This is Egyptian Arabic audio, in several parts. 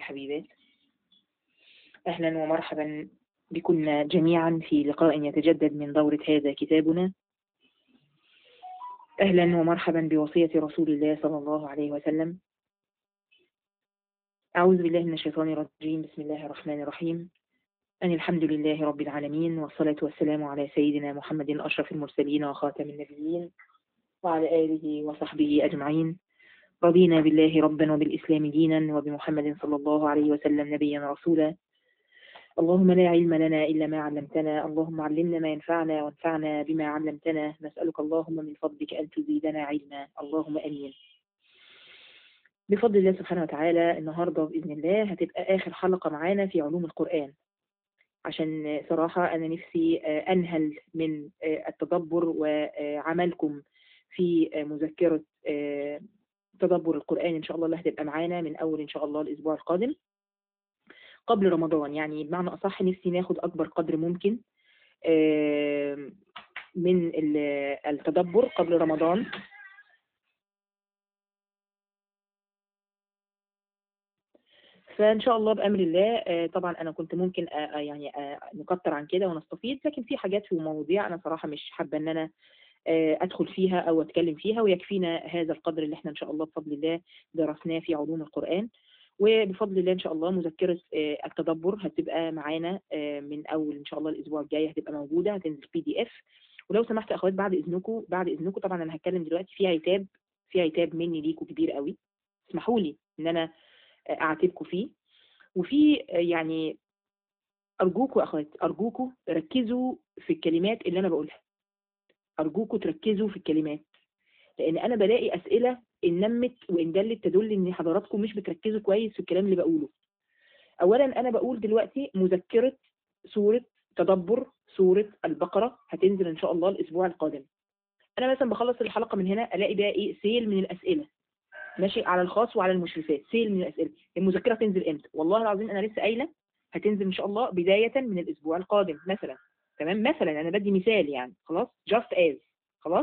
الحبيبات أهلا ومرحبا بكنا جميعا في لقاء يتجدد من دورة هذا كتابنا أهلا ومرحبا بوصية رسول الله صلى الله عليه وسلم أعوذ بالله من الشيطان الرجيم بسم الله الرحمن الرحيم أن الحمد لله رب العالمين والصلاة والسلام على سيدنا محمد أشرف المرسلين وخاتم النبيين وعلى آله وصحبه أجمعين رضينا بالله ربا وبالإسلام دينا وبمحمد صلى الله عليه وسلم نبيا رسولا اللهم لا علم لنا إلا ما علمتنا اللهم علمنا ما ينفعنا وانفعنا بما علمتنا نسألك اللهم من فضلك أن تزيدنا علما اللهم أمين بفضل الله سبحانه وتعالى النهاردة بإذن الله هتبقى آخر حلقة معانا في علوم القرآن عشان صراحة أنا نفسي أنهل من التدبر وعملكم في مذكرة تدبر القرآن إن شاء الله اللي هتبقى معانا من أول إن شاء الله الأسبوع القادم قبل رمضان يعني بمعنى أصح نفسي ناخد أكبر قدر ممكن من التدبر قبل رمضان فان شاء الله بامر الله طبعا انا كنت ممكن يعني نكتر عن كده ونستفيد لكن في حاجات في مواضيع انا صراحه مش حابه ان انا ادخل فيها او اتكلم فيها ويكفينا هذا القدر اللي احنا ان شاء الله بفضل الله درسناه في علوم القران وبفضل الله ان شاء الله مذكره التدبر هتبقى معانا من اول ان شاء الله الاسبوع الجاي هتبقى موجوده هتنزل بي دي اف ولو سمحت يا اخوات بعد اذنكم بعد اذنكم طبعا انا هتكلم دلوقتي في عتاب في عتاب مني ليكم كبير قوي اسمحوا لي ان انا اعاتبكم فيه وفي يعني ارجوكم يا اخوات ارجوكم ركزوا في الكلمات اللي انا بقولها ارجوكم تركزوا في الكلمات لان انا بلاقي اسئله ان نمت وان دلت تدل ان حضراتكم مش بتركزوا كويس في الكلام اللي بقوله اولا انا بقول دلوقتي مذكره سوره تدبر سوره البقره هتنزل ان شاء الله الاسبوع القادم انا مثلا بخلص الحلقه من هنا الاقي بقى ايه سيل من الاسئله ماشي على الخاص وعلى المشرفات سيل من الاسئله المذكره تنزل امتى والله العظيم انا لسه قايله هتنزل ان شاء الله بدايه من الاسبوع القادم مثلا تمام مثلا انا بدي مثال يعني خلاص جاست از خلاص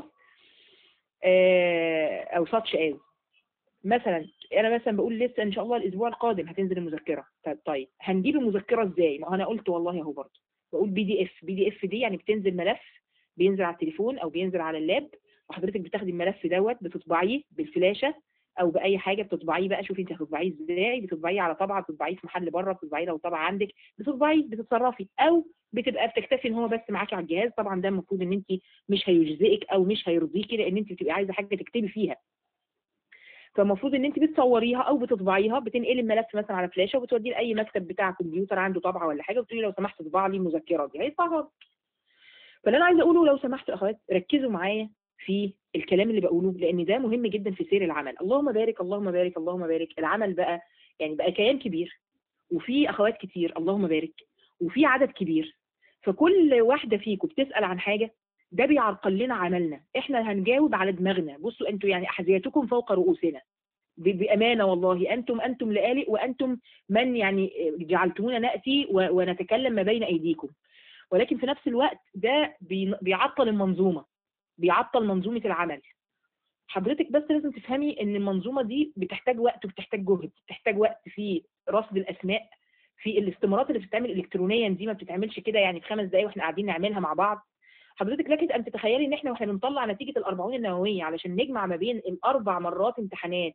آه او ساتش از مثلا انا مثلا بقول لسه ان شاء الله الاسبوع القادم هتنزل المذكره طيب طيب هنجيب المذكره ازاي ما انا قلت والله اهو برضه بقول بي دي اف بي دي اف دي يعني بتنزل ملف بينزل على التليفون او بينزل على اللاب وحضرتك بتاخدي الملف دوت بتطبعيه بالفلاشه او باي حاجه بتطبعيه بقى شوفي انت هتطبعيه ازاي بتطبعيه على طبعه بتطبعيه في محل بره بتطبعيه لو طبعه عندك بتطبعيه بتتصرفي او بتبقى بتكتفي ان هو بس معاكي على الجهاز طبعا ده المفروض ان انت مش هيجزئك او مش هيرضيكي لان انت بتبقي عايزه حاجه تكتبي فيها فالمفروض ان انت بتصوريها او بتطبعيها بتنقلي الملف مثلا على فلاشه وبتوديه لاي مكتب بتاع كمبيوتر عنده طبعه ولا حاجه وتقولي لو سمحت اطبع لي المذكره دي هيطبعها فاللي انا عايزه اقوله لو سمحتوا يا اخوات ركزوا معايا في الكلام اللي بقوله لان ده مهم جدا في سير العمل اللهم بارك اللهم بارك اللهم بارك العمل بقى يعني بقى كيان كبير وفي اخوات كتير اللهم بارك وفي عدد كبير فكل واحده فيكم بتسال عن حاجه ده بيعرقل لنا عملنا احنا هنجاوب على دماغنا بصوا انتوا يعني احذيتكم فوق رؤوسنا بامانه والله انتم انتم لآلئ وانتم من يعني جعلتمونا ناتي ونتكلم ما بين ايديكم ولكن في نفس الوقت ده بيعطل المنظومه بيعطل منظومه العمل حضرتك بس لازم تفهمي ان المنظومه دي بتحتاج وقت وبتحتاج جهد بتحتاج وقت في رصد الاسماء في الاستمارات اللي بتتعمل الكترونيا دي ما بتتعملش كده يعني في خمس دقايق واحنا قاعدين نعملها مع بعض حضرتك لكن ان تتخيلي ان احنا واحنا بنطلع نتيجه الاربعون النوويه علشان نجمع ما بين الاربع مرات امتحانات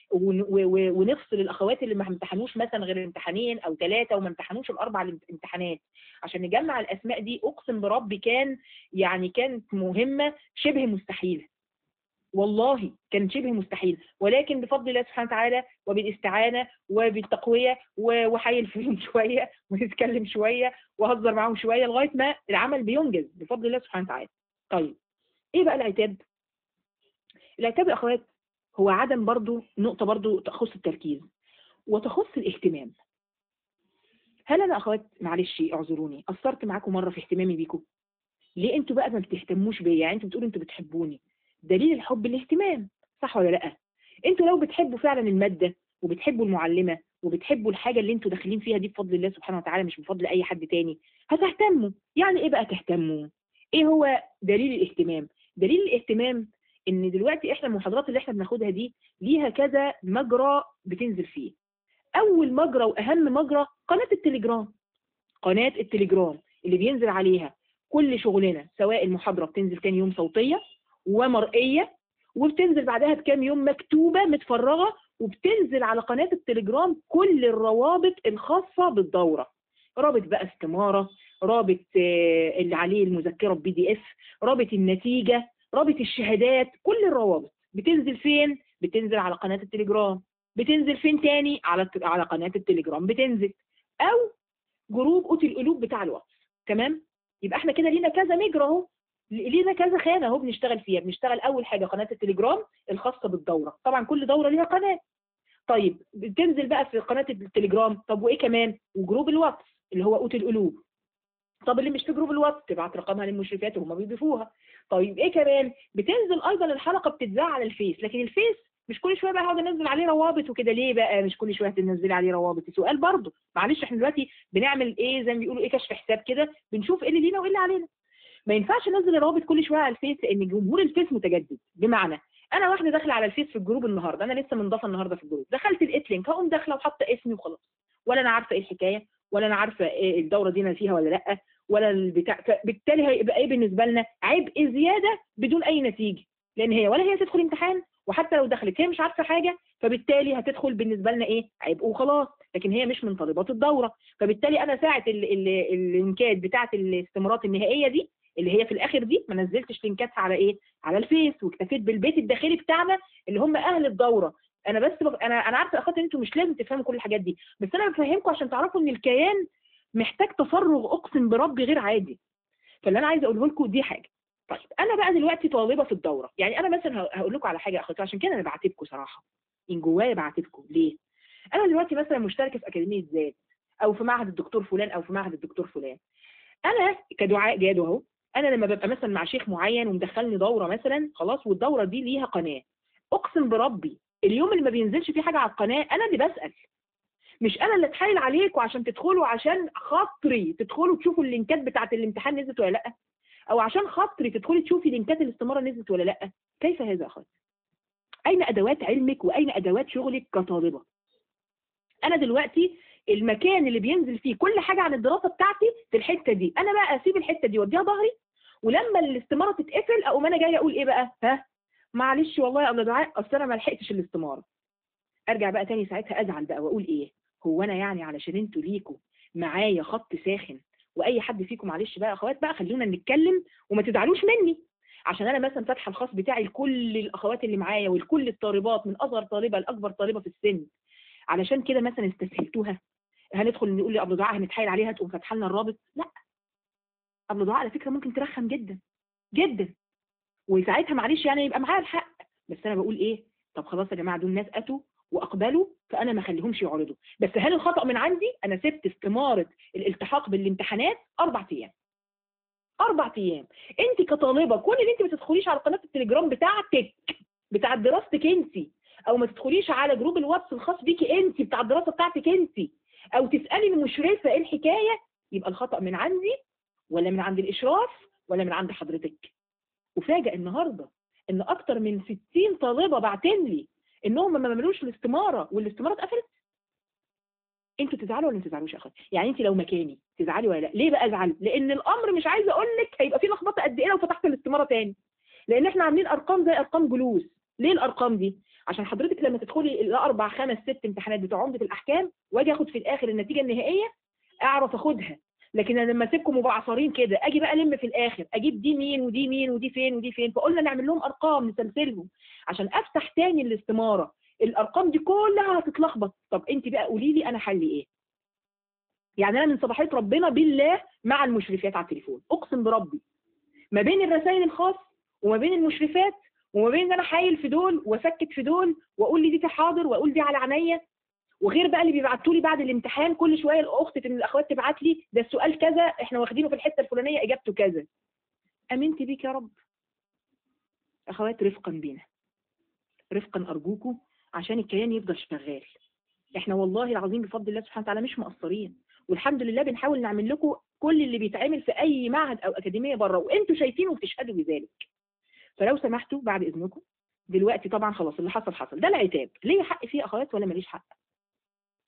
ونفصل الاخوات اللي ما امتحنوش مثلا غير امتحانين او ثلاثه وما امتحنوش الاربع الامتحانات عشان نجمع الاسماء دي اقسم بربي كان يعني كانت مهمه شبه مستحيله والله كان شبه مستحيل ولكن بفضل الله سبحانه وتعالى وبالاستعانه وبالتقويه وحيل فيهم شويه ونتكلم شويه وهزر معاهم شويه لغايه ما العمل بينجز بفضل الله سبحانه وتعالى. طيب ايه بقى العتاب؟ العتاب يا اخوات هو عدم برضو نقطة برضو تخص التركيز وتخص الاهتمام هل انا اخوات معلش اعذروني قصرت معاكم مرة في اهتمامي بيكم ليه انتوا بقى ما بتهتموش بيا يعني انتوا بتقولوا انتوا بتحبوني دليل الحب الاهتمام صح ولا لا انتوا لو بتحبوا فعلا المادة وبتحبوا المعلمة وبتحبوا الحاجة اللي انتوا داخلين فيها دي بفضل الله سبحانه وتعالى مش بفضل اي حد تاني هتهتموا يعني ايه بقى تهتموا ايه هو دليل الاهتمام دليل الاهتمام ان دلوقتي احنا المحاضرات اللي احنا بناخدها دي ليها كذا مجرى بتنزل فيه اول مجرى واهم مجرى قناه التليجرام قناه التليجرام اللي بينزل عليها كل شغلنا سواء المحاضره بتنزل تاني يوم صوتيه ومرئيه وبتنزل بعدها بكام يوم مكتوبه متفرغه وبتنزل على قناه التليجرام كل الروابط الخاصه بالدوره رابط بقى استماره رابط آه، اللي عليه المذكره بي دي اف رابط النتيجه رابط الشهادات كل الروابط بتنزل فين بتنزل على قناه التليجرام بتنزل فين تاني على الت- على قناه التليجرام بتنزل او جروب اوتي القلوب بتاع الواتس تمام يبقى احنا كده لينا كذا مجرى اهو لينا كذا خانه اهو بنشتغل فيها بنشتغل اول حاجه قناه التليجرام الخاصه بالدوره طبعا كل دوره ليها قناه طيب بتنزل بقى في قناه التليجرام طب وايه كمان وجروب الواتس اللي هو اوتي القلوب طب اللي مش في جروب الواتس تبعت رقمها للمشرفات وهم بيضيفوها طيب ايه كمان بتنزل ايضا الحلقه بتتذاع على الفيس لكن الفيس مش كل شويه بقى هقعد انزل عليه روابط وكده ليه بقى مش كل شويه تنزلي عليه روابط سؤال برضه معلش احنا دلوقتي بنعمل ايه زي ما بيقولوا ايه كشف حساب كده بنشوف ايه اللي لينا وايه اللي علينا ما ينفعش انزل الروابط كل شويه على الفيس لان جمهور الفيس متجدد بمعنى انا واحده داخله على الفيس في الجروب النهارده انا لسه منضافه النهارده في الجروب دخلت لقيت لينك هقوم داخله وحاطه اسمي وخلاص ولا انا عارفه ايه الحكايه ولا انا عارفه إيه الدوره دي انا فيها ولا لا ولا البتاع فبالتالي هيبقى ايه بالنسبه لنا عبء زياده بدون اي نتيجه لان هي ولا هي تدخل امتحان وحتى لو دخلت هي مش عارفه حاجه فبالتالي هتدخل بالنسبه لنا ايه عبء وخلاص لكن هي مش من طالبات الدوره فبالتالي انا ساعه ال- ال- اللينكات بتاعه الاستمارات النهائيه دي اللي هي في الاخر دي ما نزلتش لينكاتها على ايه على الفيس واكتفيت بالبيت الداخلي بتاعنا اللي هم اهل الدوره انا بس بق... انا انا عارفه يا اخواتي ان انتوا مش لازم تفهموا كل الحاجات دي بس انا بفهمكم عشان تعرفوا ان الكيان محتاج تفرغ اقسم بربي غير عادي فاللي انا عايزه اقوله لكم دي حاجه طيب انا بقى دلوقتي طالبه في الدوره يعني انا مثلا ه- هقول لكم على حاجه يا اخواتي عشان كده انا بعاتبكم صراحه من جوايا بعاتبكم ليه انا دلوقتي مثلا مشتركه في اكاديميه ذات او في معهد الدكتور فلان او في معهد الدكتور فلان انا كدعاء جاد اهو انا لما ببقى مثلا مع شيخ معين ومدخلني دوره مثلا خلاص والدوره دي ليها قناه اقسم بربي اليوم اللي ما بينزلش فيه حاجه على القناه انا اللي بسال مش انا اللي اتحايل عليكم عشان تدخلوا عشان خاطري تدخلوا تشوفوا اللينكات بتاعه الامتحان نزلت ولا لا او عشان خاطري تدخلي تشوفي لينكات الاستماره نزلت ولا لا كيف هذا يا اخواتي اين ادوات علمك واين ادوات شغلك كطالبه انا دلوقتي المكان اللي بينزل فيه كل حاجه عن الدراسه بتاعتي في الحته دي انا بقى اسيب الحته دي واديها ظهري ولما الاستماره تتقفل اقوم انا جايه اقول ايه بقى ها معلش والله يا ابو دعاء اصل انا ما لحقتش الاستماره ارجع بقى تاني ساعتها ازعل بقى واقول ايه هو انا يعني علشان انتوا ليكوا معايا خط ساخن واي حد فيكم معلش بقى يا اخوات بقى خلونا نتكلم وما تزعلوش مني عشان انا مثلا فاتحه الخاص بتاعي لكل الاخوات اللي معايا ولكل الطالبات من اصغر طالبه لاكبر طالبه في السن علشان كده مثلا استسهلتوها هندخل نقول لابو دعاء هنتحايل عليها تقوم فاتحه لنا الرابط لا ابو دعاء على فكره ممكن ترخم جدا جدا وساعتها معلش يعني يبقى معاها الحق بس انا بقول ايه طب خلاص يا جماعه دول ناس اتوا واقبلوا فانا ما اخليهمش يعرضوا بس هل الخطا من عندي انا سبت استماره الالتحاق بالامتحانات اربع ايام اربع ايام انت كطالبه كل اللي انت ما تدخليش على قناه التليجرام بتاعتك بتاعت دراستك انت او ما تدخليش على جروب الواتس الخاص بيكي انت بتاع الدراسه بتاعتك انت او تسالي المشرفه ايه الحكايه يبقى الخطا من عندي ولا من عند الاشراف ولا من عند حضرتك وفاجئ النهارده ان اكتر من 60 طالبه باعتين لي انهم ما عملوش الاستماره والاستماره اتقفلت انتوا تزعلوا ولا ما تزعلوش يا اخواتي يعني انت لو مكاني تزعلي ولا لا ليه بقى ازعل لان الامر مش عايزه اقول لك هيبقى فيه لخبطه قد ايه لو فتحت الاستماره تاني لان احنا عاملين ارقام زي ارقام جلوس ليه الارقام دي عشان حضرتك لما تدخلي الاربع خمس ست امتحانات بتوع عمده الاحكام واجي اخد في الاخر النتيجه النهائيه اعرف اخدها لكن انا لما اسيبكم مبعصرين كده اجي بقى الم في الاخر اجيب دي مين ودي مين ودي فين ودي فين فقلنا نعمل لهم ارقام نسلسلهم عشان افتح تاني الاستماره الارقام دي كلها هتتلخبط طب انت بقى قولي لي انا حلي ايه يعني انا من صباحيه ربنا بالله مع المشرفات على التليفون اقسم بربي ما بين الرسائل الخاص وما بين المشرفات وما بين ان انا حايل في دول واسكت في دول واقول لي دي حاضر واقول دي على عينيا وغير بقى اللي بيبعتوا لي بعد الامتحان كل شويه الاخت من الاخوات تبعت لي ده السؤال كذا احنا واخدينه في الحته الفلانيه اجابته كذا امنت بيك يا رب اخوات رفقا بينا رفقا ارجوكم عشان الكيان يفضل شغال احنا والله العظيم بفضل الله سبحانه وتعالى مش مقصرين والحمد لله بنحاول نعمل لكم كل اللي بيتعمل في اي معهد او اكاديميه بره وانتوا شايفينه وبتشهدوا بذلك فلو سمحتوا بعد اذنكم دلوقتي طبعا خلاص اللي حصل حصل ده العتاب ليه حق فيه اخوات ولا ماليش حق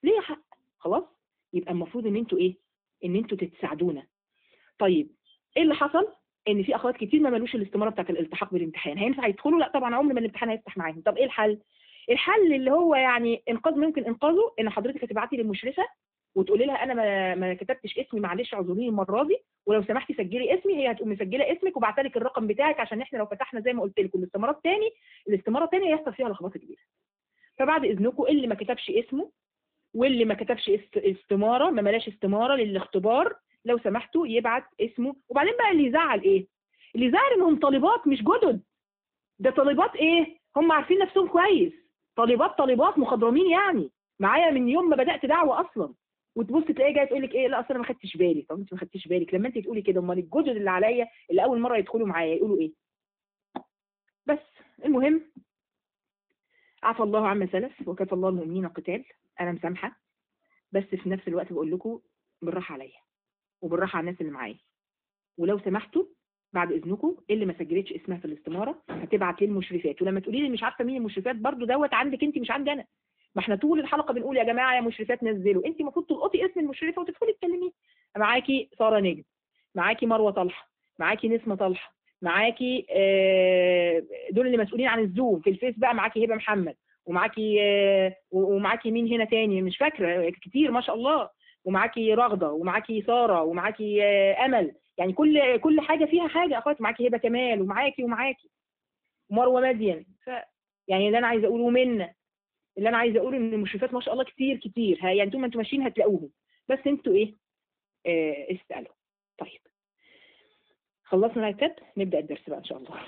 ليه حق خلاص يبقى المفروض ان انتوا ايه ان انتوا تتساعدونا طيب ايه اللي حصل ان في اخوات كتير ما مالوش الاستماره بتاعت الالتحاق بالامتحان هينفع يدخلوا لا طبعا عمر ما الامتحان هيفتح معاهم طب ايه الحل الحل اللي هو يعني انقاذ ممكن انقاذه ان حضرتك هتبعتي للمشرفه وتقولي لها انا ما, ما كتبتش اسمي معلش اعذريني المره دي ولو سمحتي سجلي اسمي هي هتقوم مسجله اسمك وبعتها لك الرقم بتاعك عشان احنا لو فتحنا زي ما قلت لكم الاستمارات تاني الاستماره الثانيه هيحصل فيها لخبطه كبيره فبعد اذنكم اللي ما كتبش اسمه واللي ما كتبش است- استماره ما ملاش استماره للاختبار لو سمحتوا يبعت اسمه وبعدين بقى اللي يزعل ايه اللي يزعل انهم طالبات مش جدد ده طالبات ايه هم عارفين نفسهم كويس طالبات طالبات مخضرمين يعني معايا من يوم ما بدات دعوه اصلا وتبص تلاقيه جاي تقول لك ايه لا اصل انا ما خدتش بالي طب انت ما خدتش بالك لما انت تقولي كده امال الجدد اللي عليا اللي اول مره يدخلوا معايا يقولوا ايه بس المهم عفى الله عما سلف وكفى الله المؤمنين القتال انا مسامحه بس في نفس الوقت بقول لكم بالراحه عليا وبالراحه على الناس اللي معايا ولو سمحتوا بعد اذنكم اللي ما سجلتش اسمها في الاستماره هتبعت للمشرفات ولما تقولي لي مش عارفه مين المشرفات برضو دوت عندك انت مش عندي انا ما احنا طول الحلقه بنقول يا جماعه يا مشرفات نزلوا انت المفروض تلقطي اسم المشرفه وتدخلي تكلميه معاكي ساره نجم معاكي مروه طلحه معاكي نسمه طلحه معاكي آه، دول اللي مسؤولين عن الزوم في الفيس بقى معاكي هبه محمد ومعاكي آه، ومعاكي مين هنا تاني مش فاكره كتير ما شاء الله ومعاكي رغده ومعاكي ساره ومعاكي آه، امل يعني كل كل حاجه فيها حاجه اخوات معاكي هبه كمال ومعاكي ومعاكي ومروه مدين ف يعني اللي انا عايزه اقوله منا اللي انا عايزه اقوله ان المشرفات ما شاء الله كتير كتير ها يعني طول ما انتوا ماشيين هتلاقوهم بس انتوا ايه آه اسالوا طيب خلصنا الكتاب نبدا الدرس بقى ان شاء الله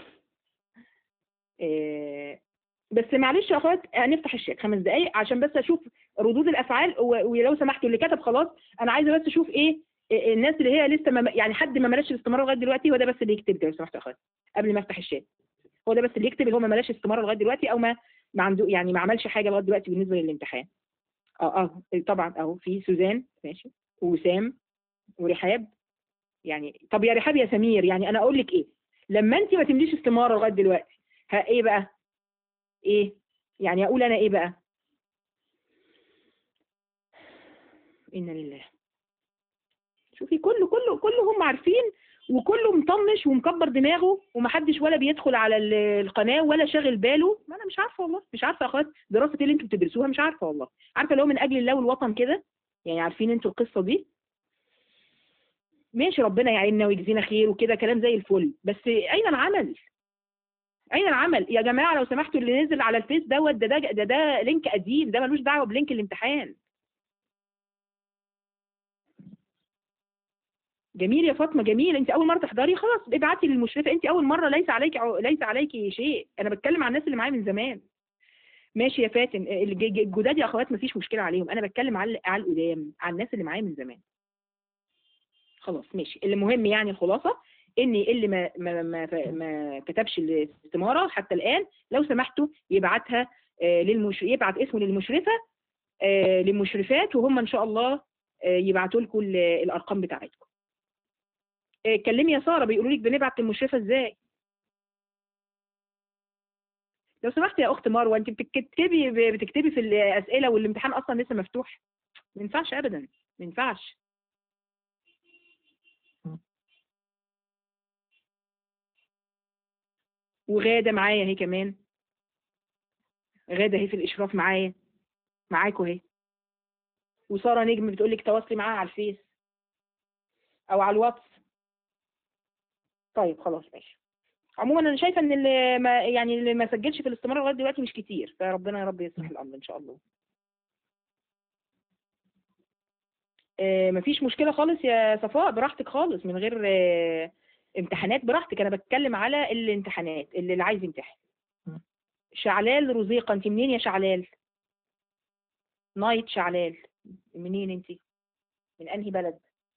آه بس معلش يا اخوات هنفتح الشات خمس دقايق عشان بس اشوف ردود الافعال و- ولو سمحتوا اللي كتب خلاص انا عايزه بس اشوف ايه إيه الناس اللي هي لسه ما يعني حد ما ملاش الاستماره لغايه دلوقتي هو ده بس اللي يكتب ده لو سمحتوا يا اخوات قبل ما افتح الشات هو ده بس اللي يكتب اللي هو ما ملاش استماره لغايه دلوقتي او ما ما عنده يعني ما عملش حاجه لغايه دلوقتي بالنسبه للامتحان اه اه طبعا اهو في سوزان ماشي ووسام ورحاب يعني طب يا رحاب يا سمير يعني انا اقول لك ايه لما انت ما تمليش استماره لغايه دلوقتي ها ايه بقى ايه يعني اقول انا ايه بقى انا لله شوفي كله كله كله هم عارفين وكله مطنش ومكبر دماغه ومحدش ولا بيدخل على ال- القناه ولا شاغل باله ما انا مش عارفه والله مش عارفه يا اخوات دراسه ايه اللي انتوا بتدرسوها مش عارفه والله عارفه اللي هو من اجل الله والوطن كده يعني عارفين انتوا القصه دي ماشي ربنا يعيننا ويجزينا خير وكده كلام زي الفل بس اين العمل اين العمل يا جماعه لو سمحتوا اللي نزل على الفيس دوت ده ده ده, ده لينك قديم ده ملوش دعوه بلينك الامتحان جميل يا فاطمه جميل انت اول مره تحضري خلاص ابعتي للمشرفه انت اول مره ليس عليك ليس عليك شيء انا بتكلم عن الناس اللي معايا من زمان ماشي يا فاتن الج- الج- الجداد يا اخوات مفيش مشكله عليهم انا بتكلم على على القدام على الناس اللي معايا من زمان خلاص ماشي اللي مهم يعني الخلاصه ان اللي ما ما ما, ما كتبش الاستماره حتى الان لو سمحتوا يبعتها آه، للمش يبعت اسمه للمشرفه آه، للمشرفات وهم ان شاء الله آه، يبعتوا لكم ال- الارقام بتاعتكم آه، كلمي يا ساره بيقولوا لك بنبعت للمشرفه ازاي لو سمحت يا اخت مروه انت بتكتبي بتكتبي في الاسئله والامتحان اصلا لسه مفتوح ما ينفعش ابدا ما ينفعش وغاده معايا اهي كمان غاده اهي في الاشراف معايا معاكوا اهي وساره نجم بتقول لك تواصلي معاها على الفيس او على الواتس طيب خلاص ماشي عموما انا شايفه ان اللي ما يعني اللي ما سجلش في الاستمرار لغايه دلوقتي مش كتير فربنا يا رب يصلح الامر ان شاء الله آه، مفيش مشكله خالص يا صفاء براحتك خالص من غير آه، امتحانات براحتك انا بتكلم على الامتحانات اللي اللي عايز يمتحن م. شعلال رزيقه انت منين يا شعلال نايت شعلال منين انت من انهي بلد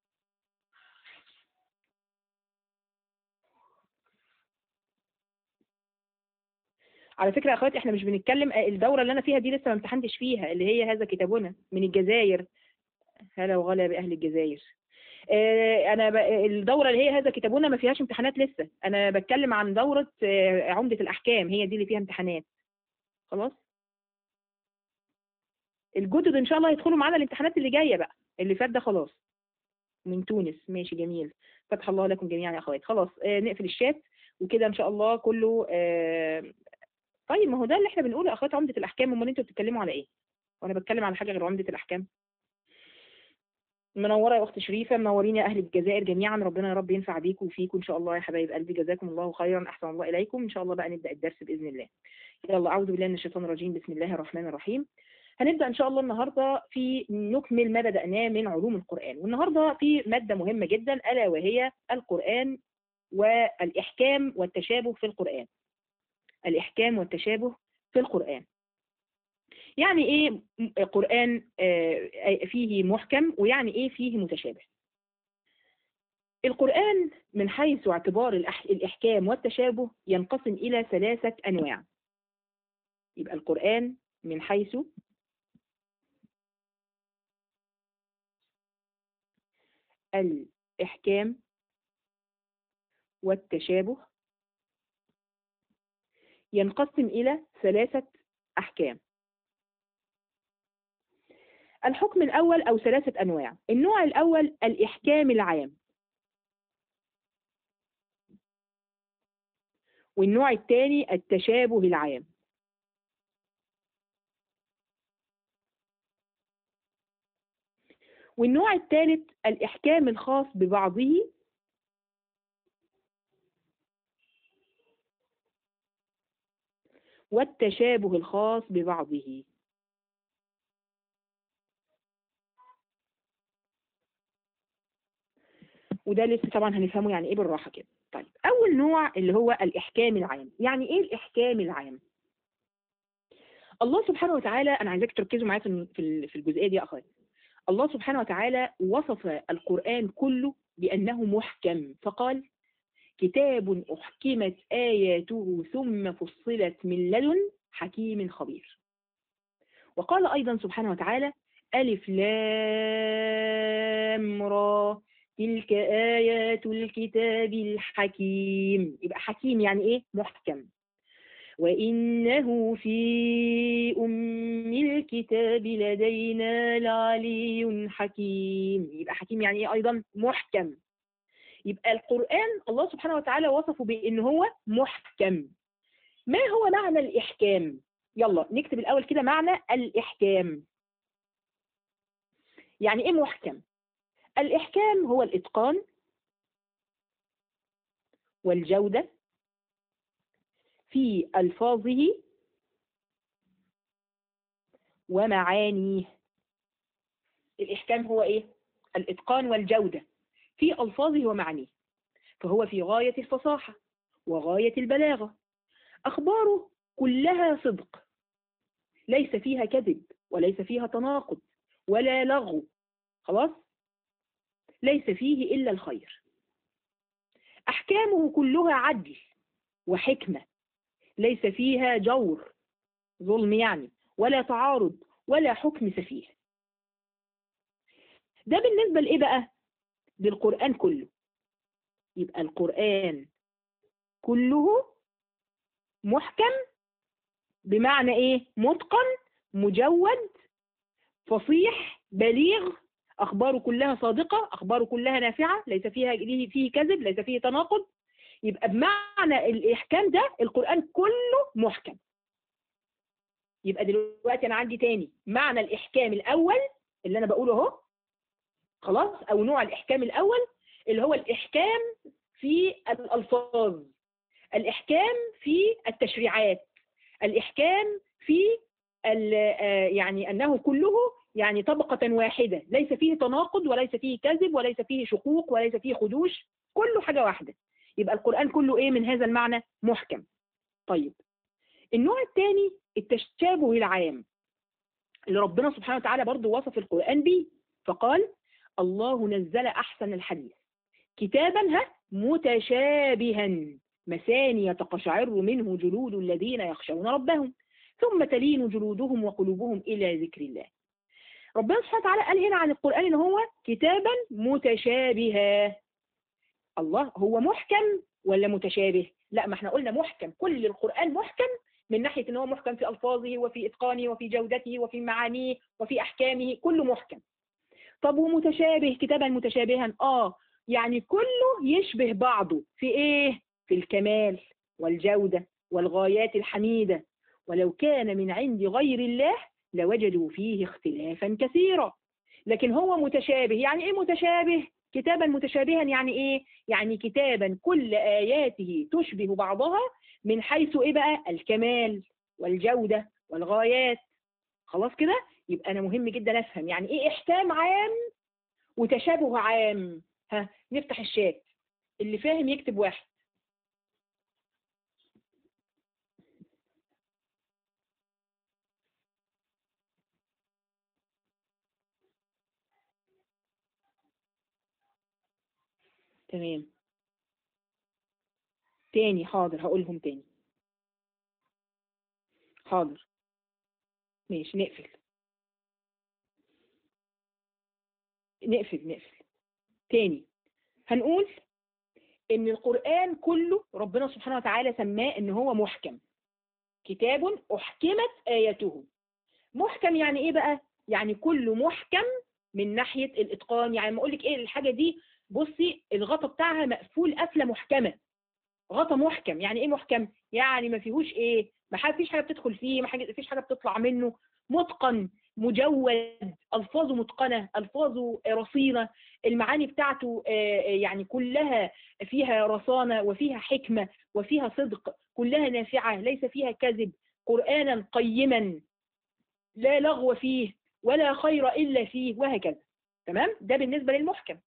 على فكره يا اخواتي احنا مش بنتكلم الدوره اللي انا فيها دي لسه ما امتحنتش فيها اللي هي هذا كتابنا من الجزائر هلا وغلا باهل الجزائر آه، انا ب... الدوره اللي هي هذا كتابنا ما فيهاش امتحانات لسه انا بتكلم عن دوره آه، عمده الاحكام هي دي اللي فيها امتحانات خلاص الجدد ان شاء الله يدخلوا معانا الامتحانات اللي جايه بقى اللي فات ده خلاص من تونس ماشي جميل فتح الله لكم جميعا يا اخوات خلاص آه نقفل الشات وكده ان شاء الله كله آه طيب ما هو ده اللي احنا بنقوله يا اخوات عمده الاحكام امال انتوا بتتكلموا على ايه وانا بتكلم على حاجه غير عمده الاحكام منوره يا اخت شريفه منورين يا اهل الجزائر جميعا ربنا يا رب ينفع بيكم وفيكم ان شاء الله يا حبايب قلبي جزاكم الله خيرا احسن الله اليكم ان شاء الله بقى نبدا الدرس باذن الله يلا اعوذ بالله من الشيطان الرجيم بسم الله الرحمن الرحيم هنبدا ان شاء الله النهارده في نكمل ما بداناه من علوم القران والنهارده في ماده مهمه جدا الا وهي القران والاحكام والتشابه في القران الاحكام والتشابه في القران يعني ايه قرآن فيه محكم ويعني ايه فيه متشابه القرآن من حيث اعتبار الإحكام والتشابه ينقسم إلى ثلاثة أنواع يبقى القرآن من حيث الإحكام والتشابه ينقسم إلى ثلاثة أحكام الحكم الأول أو ثلاثة أنواع النوع الأول الإحكام العام والنوع الثاني التشابه العام والنوع الثالث الإحكام الخاص ببعضه والتشابه الخاص ببعضه وده لسه طبعا هنفهمه يعني ايه بالراحه كده طيب اول نوع اللي هو الاحكام العام يعني ايه الاحكام العام الله سبحانه وتعالى انا عايزاك تركزوا معايا في في الجزئيه دي يا اخوات الله سبحانه وتعالى وصف القران كله بانه محكم فقال كتاب احكمت اياته ثم فصلت من لدن حكيم خبير وقال ايضا سبحانه وتعالى الف لام را تلك آيات الكتاب الحكيم يبقى حكيم يعني إيه محكم وإنه في أم الكتاب لدينا لعلي حكيم يبقى حكيم يعني إيه أيضا محكم يبقى القرآن الله سبحانه وتعالى وصفه بأن هو محكم ما هو معنى الإحكام يلا نكتب الأول كده معنى الإحكام يعني إيه محكم الإحكام هو الإتقان والجودة في ألفاظه ومعانيه الإحكام هو إيه؟ الإتقان والجودة في ألفاظه ومعانيه فهو في غاية الفصاحة وغاية البلاغة أخباره كلها صدق ليس فيها كذب وليس فيها تناقض ولا لغو خلاص ليس فيه إلا الخير أحكامه كلها عدل وحكمة ليس فيها جور ظلم يعني ولا تعارض ولا حكم سفيه ده بالنسبة لإيه بقى للقرآن كله يبقى القرآن كله محكم بمعنى إيه متقن مجود فصيح بليغ أخباره كلها صادقة أخباره كلها نافعة ليس فيها فيه كذب ليس فيه تناقض يبقى بمعنى الإحكام ده القرآن كله محكم يبقى دلوقتي أنا عندي تاني معنى الإحكام الأول اللي أنا بقوله أهو خلاص أو نوع الإحكام الأول اللي هو الإحكام في الألفاظ الإحكام في التشريعات الإحكام في يعني أنه كله يعني طبقة واحدة ليس فيه تناقض وليس فيه كذب وليس فيه شقوق وليس فيه خدوش كله حاجة واحدة يبقى القرآن كله إيه من هذا المعنى محكم طيب النوع الثاني التشابه العام اللي ربنا سبحانه وتعالى برضو وصف القرآن به فقال الله نزل أحسن الحديث كتابا ها متشابها مثاني تقشعر منه جلود الذين يخشون ربهم ثم تلين جلودهم وقلوبهم إلى ذكر الله ربنا سبحانه وتعالى قال هنا عن القرآن إن هو كتابا متشابها الله هو محكم ولا متشابه لا ما احنا قلنا محكم كل القرآن محكم من ناحية ان هو محكم في الفاظه وفي اتقانه وفي جودته وفي معانيه وفي احكامه كله محكم طب ومتشابه كتابا متشابها اه يعني كله يشبه بعضه في ايه في الكمال والجودة والغايات الحميدة ولو كان من عند غير الله لوجدوا فيه اختلافا كثيرا لكن هو متشابه يعني ايه متشابه كتابا متشابها يعني ايه يعني كتابا كل اياته تشبه بعضها من حيث ايه بقى الكمال والجودة والغايات خلاص كده يبقى انا مهم جدا افهم يعني ايه احكام عام وتشابه عام ها نفتح الشات اللي فاهم يكتب واحد تمام تاني حاضر هقولهم تاني حاضر ماشي نقفل نقفل نقفل تاني هنقول ان القرآن كله ربنا سبحانه وتعالى سماه ان هو محكم كتاب احكمت اياته محكم يعني ايه بقى يعني كله محكم من ناحية الاتقان يعني ما اقولك ايه الحاجة دي بصي الغطا بتاعها مقفول قفلة محكمة غطا محكم يعني ايه محكم يعني ما فيهوش ايه ما فيش حاجة بتدخل فيه ما فيش حاجة بتطلع منه متقن مجود ألفاظه متقنة ألفاظه رصينة المعاني بتاعته يعني كلها فيها رصانة وفيها حكمة وفيها صدق كلها نافعة ليس فيها كذب قرآنا قيما لا لغو فيه ولا خير إلا فيه وهكذا تمام ده بالنسبة للمحكم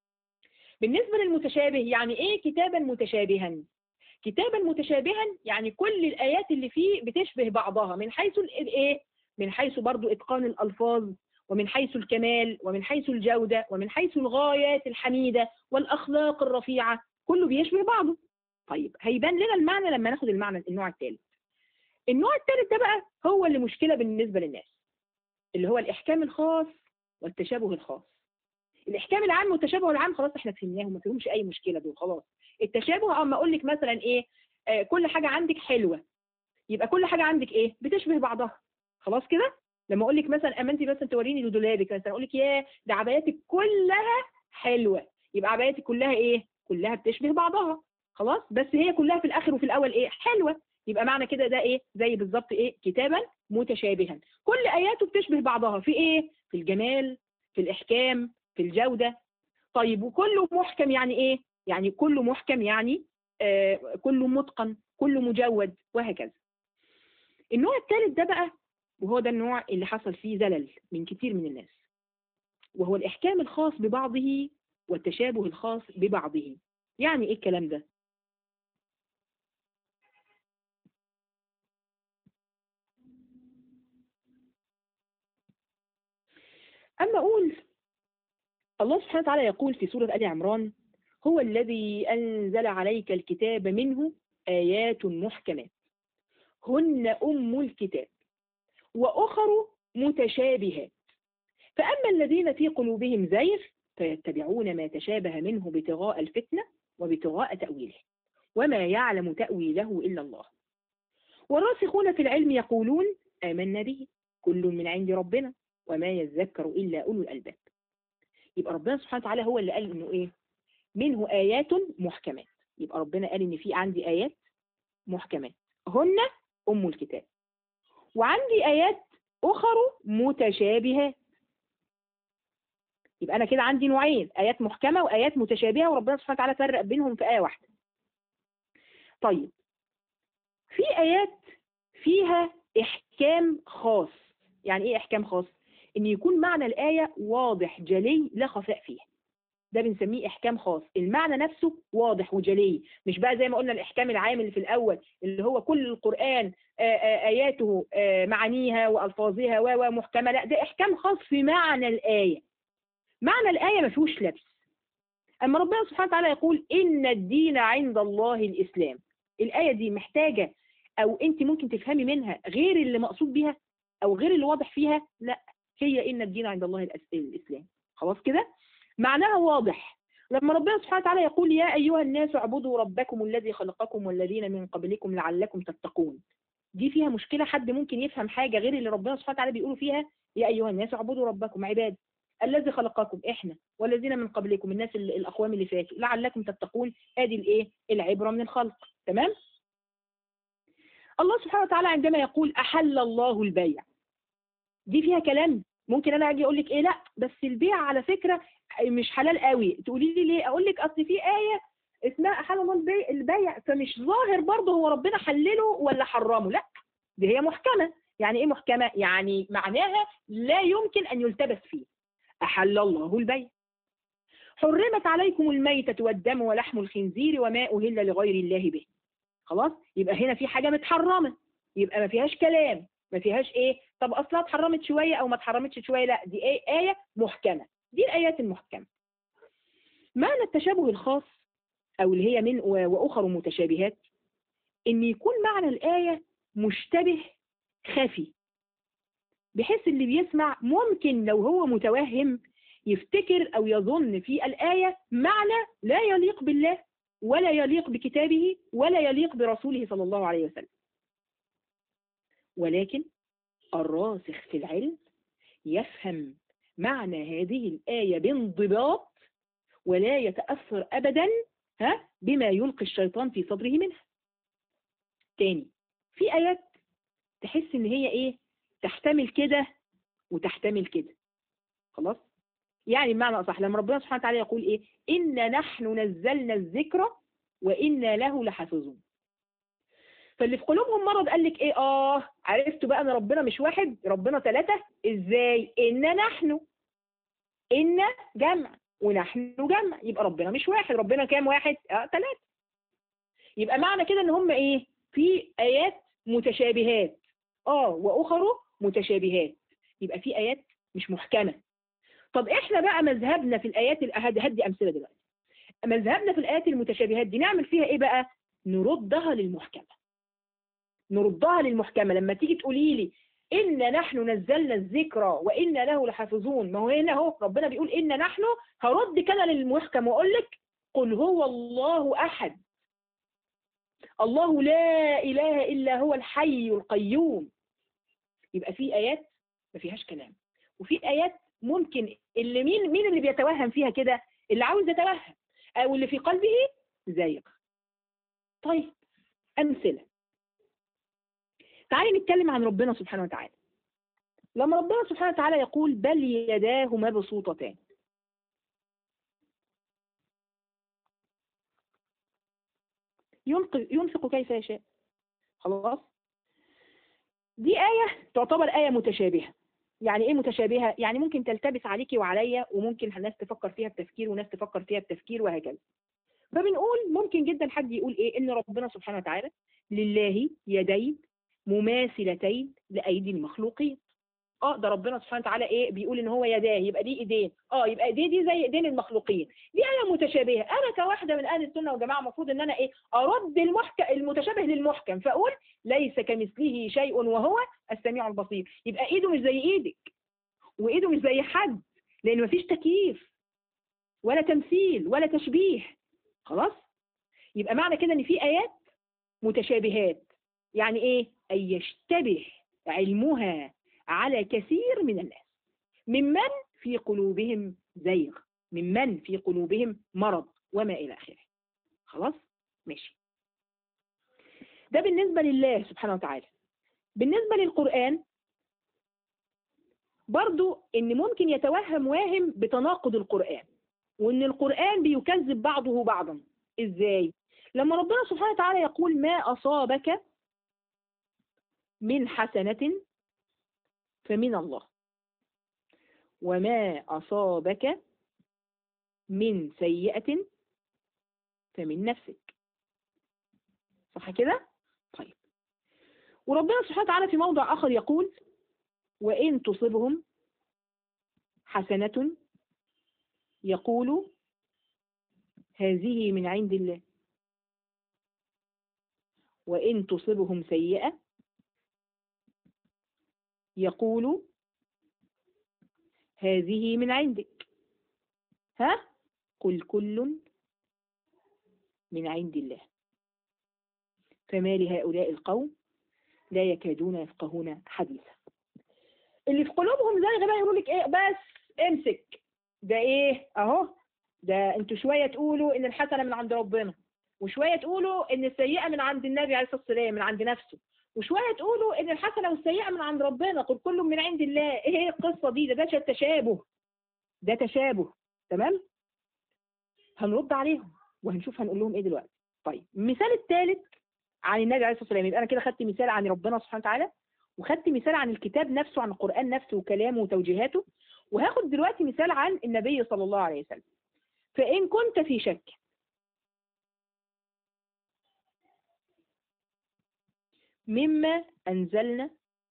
بالنسبة للمتشابه يعني ايه كتابا متشابها كتابا متشابها يعني كل الآيات اللي فيه بتشبه بعضها من حيث الايه من حيث برضو إتقان الألفاظ ومن حيث الكمال ومن حيث الجودة ومن حيث الغايات الحميدة والأخلاق الرفيعة كله بيشبه بعضه طيب هيبان لنا المعنى لما ناخد المعنى النوع الثالث النوع الثالث ده بقى هو اللي مشكلة بالنسبة للناس اللي هو الإحكام الخاص والتشابه الخاص الإحكام العام والتشابه العام خلاص احنا فهمناهم ما فيهمش أي مشكلة دول خلاص التشابه اما أقول لك مثلا إيه آه كل حاجة عندك حلوة يبقى كل حاجة عندك إيه بتشبه بعضها خلاص كده لما اقول لك مثلا اما انت مثلا توريني دولابك مثلا اقول لك يا ده عباياتك كلها حلوه يبقى عباياتك كلها ايه كلها بتشبه بعضها خلاص بس هي كلها في الاخر وفي الاول ايه حلوه يبقى معنى كده ده ايه زي بالظبط ايه كتابا متشابها كل اياته بتشبه بعضها في ايه في الجمال في الاحكام في الجوده طيب وكله محكم يعني ايه يعني كله محكم يعني آه كله متقن كله مجود وهكذا النوع الثالث ده بقى وهو ده النوع اللي حصل فيه زلل من كتير من الناس وهو الإحكام الخاص ببعضه والتشابه الخاص ببعضه يعني إيه الكلام ده؟ أما أقول الله سبحانه وتعالى يقول في سورة آل عمران هو الذي أنزل عليك الكتاب منه آيات محكمات هن أم الكتاب وأخر متشابهات فأما الذين في قلوبهم زيغ فيتبعون ما تشابه منه ابتغاء الفتنة وابتغاء تأويله وما يعلم تأويله إلا الله والراسخون في العلم يقولون آمنا به كل من عند ربنا وما يذكر إلا أولو الألباب يبقى ربنا سبحانه وتعالى هو اللي قال إنه إيه منه آيات محكمات يبقى ربنا قال إن في عندي آيات محكمات هن أم الكتاب وعندي آيات أخر متشابهات يبقى أنا كده عندي نوعين آيات محكمة وآيات متشابهة وربنا سبحانه وتعالى فرق بينهم في آية واحدة طيب في آيات فيها إحكام خاص يعني إيه إحكام خاص؟ إن يكون معنى الآية واضح جلي لا خفاء فيه ده بنسميه إحكام خاص المعنى نفسه واضح وجلي مش بقى زي ما قلنا الإحكام العام اللي في الأول اللي هو كل القرآن آياته معانيها وألفاظها ومحكمة لا ده إحكام خاص في معنى الآية معنى الآية ما فيهوش لبس أما ربنا سبحانه وتعالى يقول إن الدين عند الله الإسلام الآية دي محتاجة أو أنت ممكن تفهمي منها غير اللي مقصود بها أو غير اللي واضح فيها لا هي إن الدين عند الله الإسلام خلاص كده معناها واضح لما ربنا سبحانه وتعالى يقول يا أيها الناس اعبدوا ربكم الذي خلقكم والذين من قبلكم لعلكم تتقون دي فيها مشكلة حد ممكن يفهم حاجة غير اللي ربنا سبحانه وتعالى بيقولوا فيها يا أيها الناس اعبدوا ربكم عباد الذي خلقكم احنا والذين من قبلكم الناس ال- الاقوام اللي فاتوا لعلكم تتقون ادي الايه العبره من الخلق تمام الله سبحانه وتعالى عندما يقول احل الله البيع دي فيها كلام ممكن انا اجي اقول لك ايه لا بس البيع على فكره مش حلال قوي تقولي لي ليه اقول لك اصل في ايه اسمها احل الله البيع, البيع فمش ظاهر برضه هو ربنا حلله ولا حرمه لا دي هي محكمه يعني ايه محكمه يعني معناها لا يمكن ان يلتبس فيه أحل الله البيع حرمت عليكم الميتة والدم ولحم الخنزير وما أهل لغير الله به خلاص يبقى هنا في حاجة متحرمة يبقى ما فيهاش كلام ما فيهاش ايه طب اصلها اتحرمت شوية او ما اتحرمتش شوية لا دي ايه آية محكمة دي الآيات المحكمة معنى التشابه الخاص او اللي هي من و- واخر متشابهات ان يكون معنى الآية مشتبه خفي بحيث اللي بيسمع ممكن لو هو متوهم يفتكر أو يظن في الآية معنى لا يليق بالله ولا يليق بكتابه ولا يليق برسوله صلى الله عليه وسلم ولكن الراسخ في العلم يفهم معنى هذه الآية بانضباط ولا يتأثر أبدا ها بما يلقي الشيطان في صدره منها تاني في آيات تحس إن هي إيه تحتمل كده وتحتمل كده خلاص يعني بمعنى أصح لما ربنا سبحانه وتعالى يقول إيه إن نحن نزلنا الذكر وإنا له لحافظون فاللي في قلوبهم مرض قال لك إيه آه عرفتوا بقى أن ربنا مش واحد ربنا ثلاثة إزاي إن نحن إن جمع ونحن جمع يبقى ربنا مش واحد ربنا كام واحد آه ثلاثة يبقى معنى كده ان هم ايه في ايات متشابهات اه واخر متشابهات يبقى في ايات مش محكمه طب احنا بقى مذهبنا في الايات ال- هدي هدي امثله دلوقتي مذهبنا في الايات المتشابهات دي نعمل فيها ايه بقى نردها للمحكمه نردها للمحكمه لما تيجي تقولي لي إن نحن نزلنا الذكر وإنا له لحافظون ما هو هنا اهو ربنا بيقول إن نحن هردك أنا للمحكم وأقول لك قل هو الله أحد الله لا إله إلا هو الحي القيوم يبقى في آيات ما فيهاش كلام وفي آيات ممكن اللي مين مين اللي بيتوهم فيها كده اللي عاوز يتوهم أو اللي في قلبه زيغ طيب أمثلة تعالي نتكلم عن ربنا سبحانه وتعالى لما ربنا سبحانه وتعالى يقول بل يداه مبسوطتان ينفق ينفق كيف يشاء خلاص دي آية تعتبر آية متشابهة يعني ايه متشابهة يعني ممكن تلتبس عليكي وعليا وممكن الناس تفكر فيها بتفكير وناس تفكر فيها بتفكير وهكذا فبنقول ممكن جدا حد يقول ايه ان ربنا سبحانه وتعالى لله يدين مماثلتين لايدي المخلوقين اه ده ربنا سبحانه وتعالى ايه بيقول ان هو يداه يبقى دي ايدين اه يبقى ايديه دي زي ايدين المخلوقين دي ايه متشابهه انا كواحده من اهل السنه والجماعه المفروض ان انا ايه ارد المحكم المتشابه للمحكم فاقول ليس كمثله شيء وهو السميع البصير يبقى ايده مش زي ايدك وايده مش زي حد لان مفيش تكييف ولا تمثيل ولا تشبيه خلاص يبقى معنى كده ان في ايات متشابهات يعني ايه ان يشتبه علمها على كثير من الناس ممن في قلوبهم زيغ ممن في قلوبهم مرض وما إلى آخره خلاص ماشي ده بالنسبة لله سبحانه وتعالى بالنسبة للقرآن برضو ان ممكن يتوهم واهم بتناقض القرآن وان القرآن بيكذب بعضه بعضا ازاي لما ربنا سبحانه وتعالى يقول ما أصابك من حسنة فمن الله وما أصابك من سيئة فمن نفسك صح كده؟ طيب وربنا سبحانه وتعالى في موضع آخر يقول وإن تصبهم حسنة يقول هذه من عند الله وإن تصبهم سيئة يقول هذه من عندك ها قل كل من عند الله فما لهؤلاء القوم لا يكادون يفقهون حديثا اللي في قلوبهم زي بقى يقولوا لك ايه بس امسك ده ايه اهو ده انتوا شويه تقولوا ان الحسنه من عند ربنا وشويه تقولوا ان السيئه من عند النبي عليه الصلاه والسلام من عند نفسه وشويه تقولوا ان الحسنه والسيئه من عند ربنا قل كل من عند الله ايه هي القصه دي ده ده تشابه ده تشابه تمام هنرد عليهم وهنشوف هنقول لهم ايه دلوقتي طيب المثال الثالث عن النبي عليه الصلاه والسلام يبقى انا كده خدت مثال عن ربنا سبحانه وتعالى وخدت مثال عن الكتاب نفسه عن القران نفسه وكلامه وتوجيهاته وهاخد دلوقتي مثال عن النبي صلى الله عليه وسلم فان كنت في شك مما أنزلنا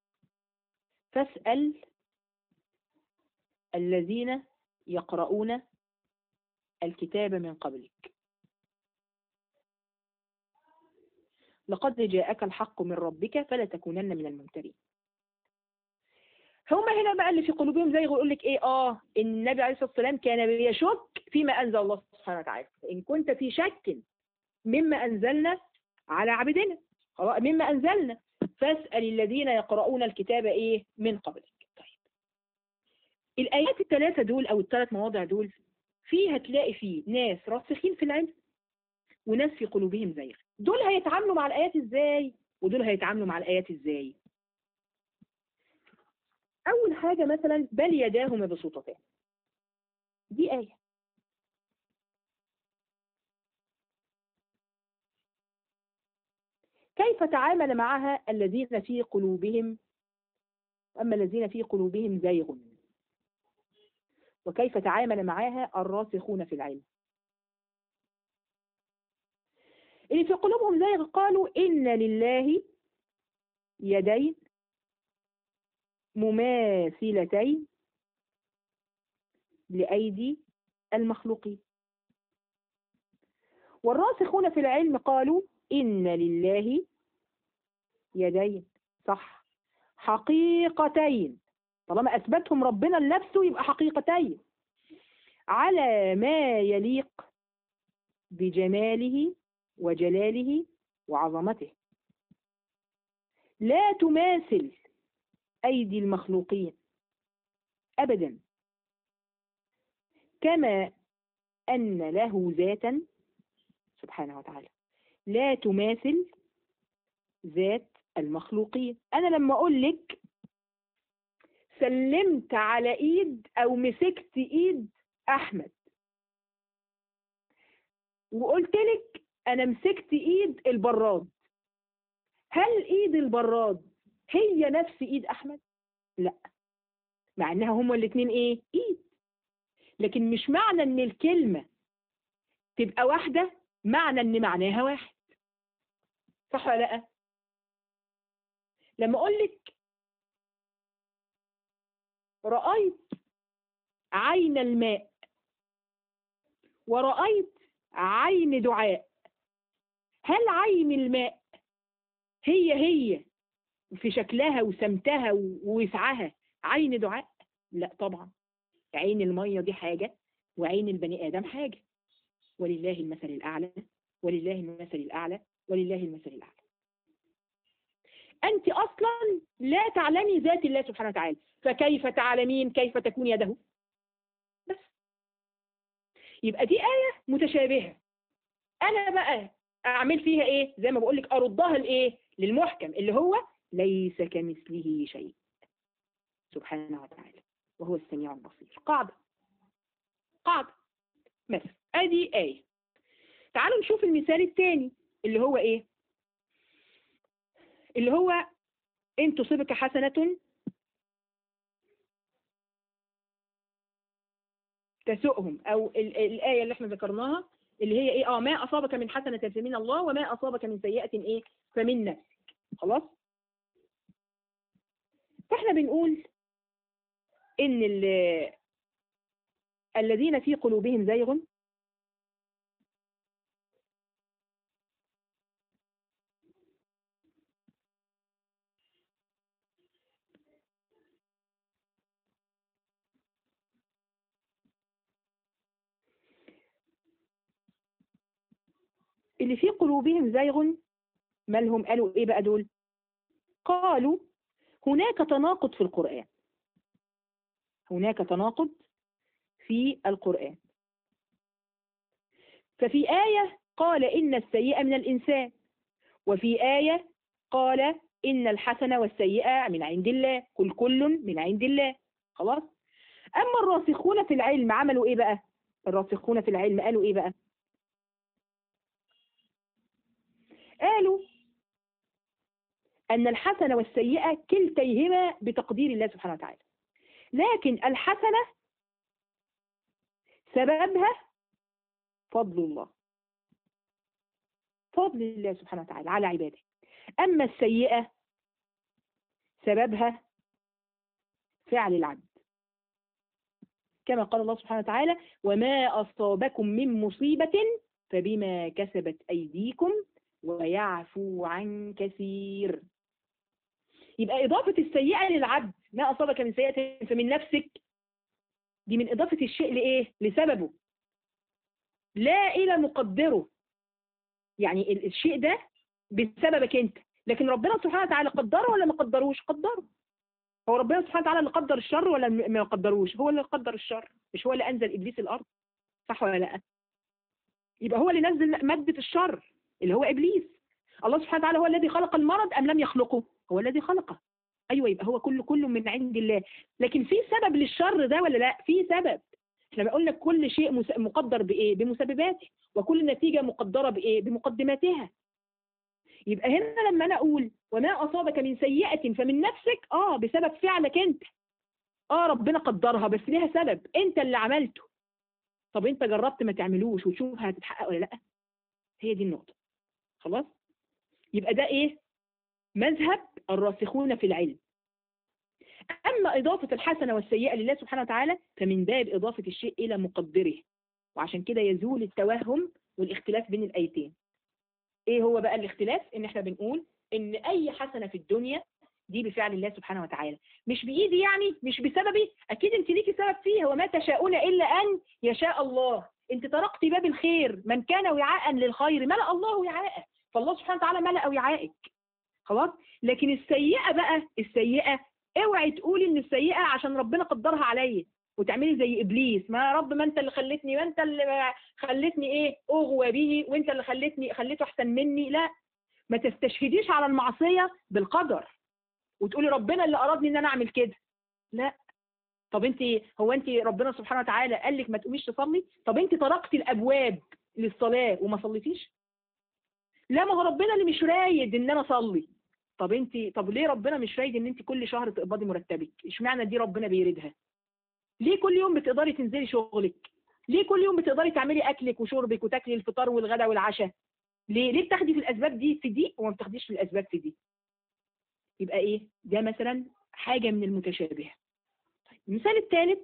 فاسأل الذين يقرؤون الكتاب من قبلك لقد جاءك الحق من ربك فلا تكونن من الممترين هما هنا بقى اللي في قلوبهم زي يقول لك ايه اه النبي عليه الصلاه والسلام كان بيشك فيما انزل الله سبحانه وتعالى ان كنت في شك مما انزلنا على عبدنا خلاص مما أنزلنا فاسأل الذين يقرؤون الكتاب إيه من قبلك طيب الآيات الثلاثة دول أو الثلاث مواضع دول فيها تلاقي فيه ناس راسخين في العلم وناس في قلوبهم زيغ دول هيتعاملوا مع الآيات إزاي ودول هيتعاملوا مع الآيات إزاي أول حاجة مثلا بل يداه مبسوطتان دي آية كيف تعامل معها الذين في قلوبهم أما الذين في قلوبهم زيغ وكيف تعامل معها الراسخون في العلم اللي في قلوبهم زيغ قالوا إن لله يدين مماثلتين لأيدي المخلوقين والراسخون في العلم قالوا إن لله يدين صح حقيقتين طالما أثبتهم ربنا لنفسه يبقى حقيقتين على ما يليق بجماله وجلاله وعظمته لا تماثل أيدي المخلوقين أبدا كما أن له ذاتا سبحانه وتعالى لا تماثل ذات المخلوقين أنا لما أقول لك سلمت على إيد أو مسكت إيد أحمد وقلت لك أنا مسكت إيد البراد هل إيد البراد هي نفس إيد أحمد؟ لا مع إنها هما الاتنين إيه؟ إيد لكن مش معنى إن الكلمة تبقى واحدة معنى إن معناها واحد صح ولا لا لما اقول لك رايت عين الماء ورأيت عين دعاء هل عين الماء هي هي في شكلها وسمتها ووسعها عين دعاء لا طبعا عين المية دي حاجة وعين البني آدم حاجة ولله المثل الأعلى ولله المثل الأعلى ولله المثل الأعلى أنت أصلا لا تعلمي ذات الله سبحانه وتعالى فكيف تعلمين كيف تكون يده بس يبقى دي آية متشابهة أنا بقى أعمل فيها إيه زي ما بقول لك أردها لإيه للمحكم اللي هو ليس كمثله شيء سبحانه وتعالى وهو السميع البصير قاعدة قاعدة مثل أدي آية تعالوا نشوف المثال الثاني اللي هو ايه اللي هو ان تصبك حسنة تسؤهم او ال الآية اللي احنا ذكرناها اللي هي ايه اه ما اصابك من حسنة فمن الله وما اصابك من سيئة ايه فمن نفسك خلاص فاحنا بنقول ان الذين في قلوبهم زيغ اللي في قلوبهم زيغ مالهم قالوا ايه بقى دول قالوا هناك تناقض في القرآن هناك تناقض في القرآن ففي آية قال إن السيئة من الإنسان وفي آية قال إن الحسنة والسيئة من عند الله كل كل من عند الله خلاص أما الراسخون في العلم عملوا إيه بقى الراسخون في العلم قالوا إيه بقى قالوا أن الحسنة والسيئة كلتيهما بتقدير الله سبحانه وتعالى لكن الحسنة سببها فضل الله فضل الله سبحانه وتعالى على عباده أما السيئة سببها فعل العبد كما قال الله سبحانه وتعالى وما أصابكم من مصيبة فبما كسبت أيديكم ويعفو عن كثير يبقى إضافة السيئة للعبد ما أصابك من سيئة فمن نفسك دي من إضافة الشيء لإيه؟ لسببه لا إلى مقدره يعني الشيء ده بسببك أنت لكن ربنا سبحانه وتعالى قدره ولا ما قدروش قدره هو ربنا سبحانه وتعالى اللي قدر الشر ولا ما قدروش هو اللي قدر الشر مش هو اللي أنزل إبليس الأرض صح ولا لا يبقى هو اللي نزل مادة الشر اللي هو إبليس الله سبحانه وتعالى هو الذي خلق المرض أم لم يخلقه هو الذي خلقه أيوة يبقى هو كله كله من عند الله لكن في سبب للشر ده ولا لا في سبب احنا قلنا كل شيء مقدر بإيه بمسبباته وكل نتيجة مقدرة بإيه بمقدماتها يبقى هنا لما أنا أقول وما أصابك من سيئة فمن نفسك آه بسبب فعلك أنت آه ربنا قدرها بس ليها سبب أنت اللي عملته طب أنت جربت ما تعملوش وتشوف هتتحقق ولا لأ هي دي النقطة خلاص يبقى ده إيه مذهب الراسخون في العلم أما إضافة الحسنة والسيئة لله سبحانه وتعالى فمن باب إضافة الشيء إلى مقدره وعشان كده يزول التوهم والاختلاف بين الآيتين إيه هو بقى الاختلاف إن إحنا بنقول إن أي حسنة في الدنيا دي بفعل الله سبحانه وتعالى مش بإيدي يعني مش بسببي أكيد أنت ليكي سبب فيها وما تشاءون إلا أن يشاء الله أنت طرقت باب الخير من كان وعاء للخير ملأ الله وعاءه فالله سبحانه وتعالى ملأ وعائك خلاص لكن السيئة بقى السيئة اوعي تقولي ان السيئة عشان ربنا قدرها عليا وتعملي زي ابليس ما يا رب ما انت اللي خلتني ما انت اللي خلتني ايه اغوى به وانت اللي خلتني خليته احسن مني لا ما تستشهديش على المعصية بالقدر وتقولي ربنا اللي ارادني ان انا اعمل كده لا طب انت هو انت ربنا سبحانه وتعالى قال لك ما تقوميش تصلي طب انت طرقتي الابواب للصلاة وما صليتيش لا ما هو ربنا اللي مش رايد ان انا اصلي طب انت طب ليه ربنا مش رايد ان انت كل شهر تقبضي مرتبك اشمعنى دي ربنا بيريدها ليه كل يوم بتقدري تنزلي شغلك ليه كل يوم بتقدري تعملي اكلك وشربك وتاكلي الفطار والغداء والعشاء ليه ليه بتاخدي في الاسباب دي في دي وما بتاخديش في الاسباب في دي يبقى ايه ده مثلا حاجه من المتشابهه طيب المثال الثالث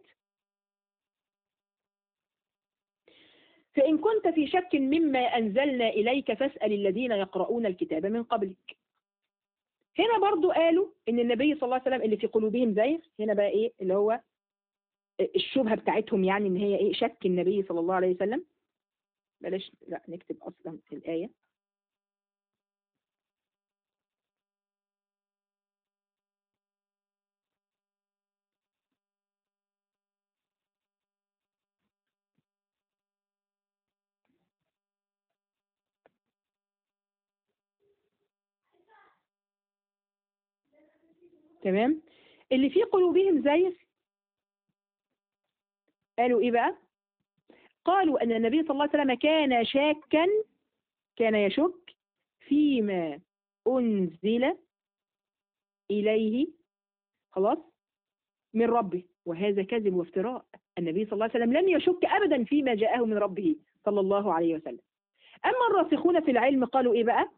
فإن كنت في شك مما أنزلنا إليك فاسأل الذين يقرؤون الكتاب من قبلك هنا برضو قالوا ان النبي صلى الله عليه وسلم اللي في قلوبهم زيغ هنا بقى ايه اللي هو الشبهة بتاعتهم يعني ان هي ايه شك النبي صلى الله عليه وسلم بلاش لا نكتب اصلا الآية تمام اللي في قلوبهم زيغ قالوا ايه بقى قالوا ان النبي صلى الله عليه وسلم كان شاكا كان يشك فيما انزل اليه خلاص من ربه وهذا كذب وافتراء النبي صلى الله عليه وسلم لم يشك ابدا فيما جاءه من ربه صلى الله عليه وسلم اما الراسخون في العلم قالوا ايه بقى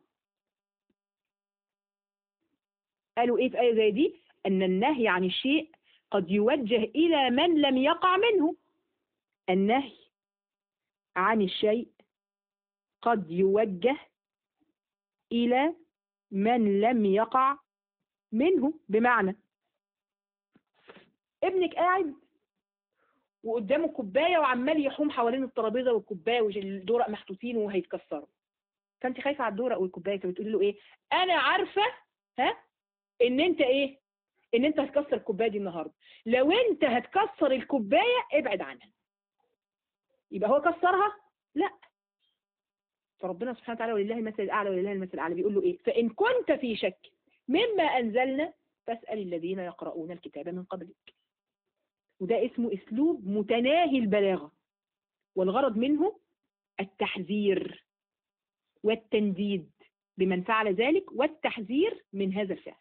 قالوا ايه في آية زي دي ان النهي عن الشيء قد يوجه الى من لم يقع منه النهي عن الشيء قد يوجه الى من لم يقع منه بمعنى ابنك قاعد وقدامه كوبايه وعمال يحوم حوالين الترابيزه والكوبايه والدورق محطوطين وهيتكسروا فانت خايفه على الدورق والكوبايه فبتقولي له ايه انا عارفه ها ان انت ايه ان انت هتكسر الكوبايه دي النهارده لو انت هتكسر الكوبايه ابعد عنها يبقى هو كسرها لا فربنا سبحانه وتعالى ولله المثل الاعلى ولله المثل الاعلى بيقول له ايه فان كنت في شك مما انزلنا فاسال الذين يقرؤون الكتاب من قبلك وده اسمه اسلوب متناهي البلاغه والغرض منه التحذير والتنديد بمن فعل ذلك والتحذير من هذا الفعل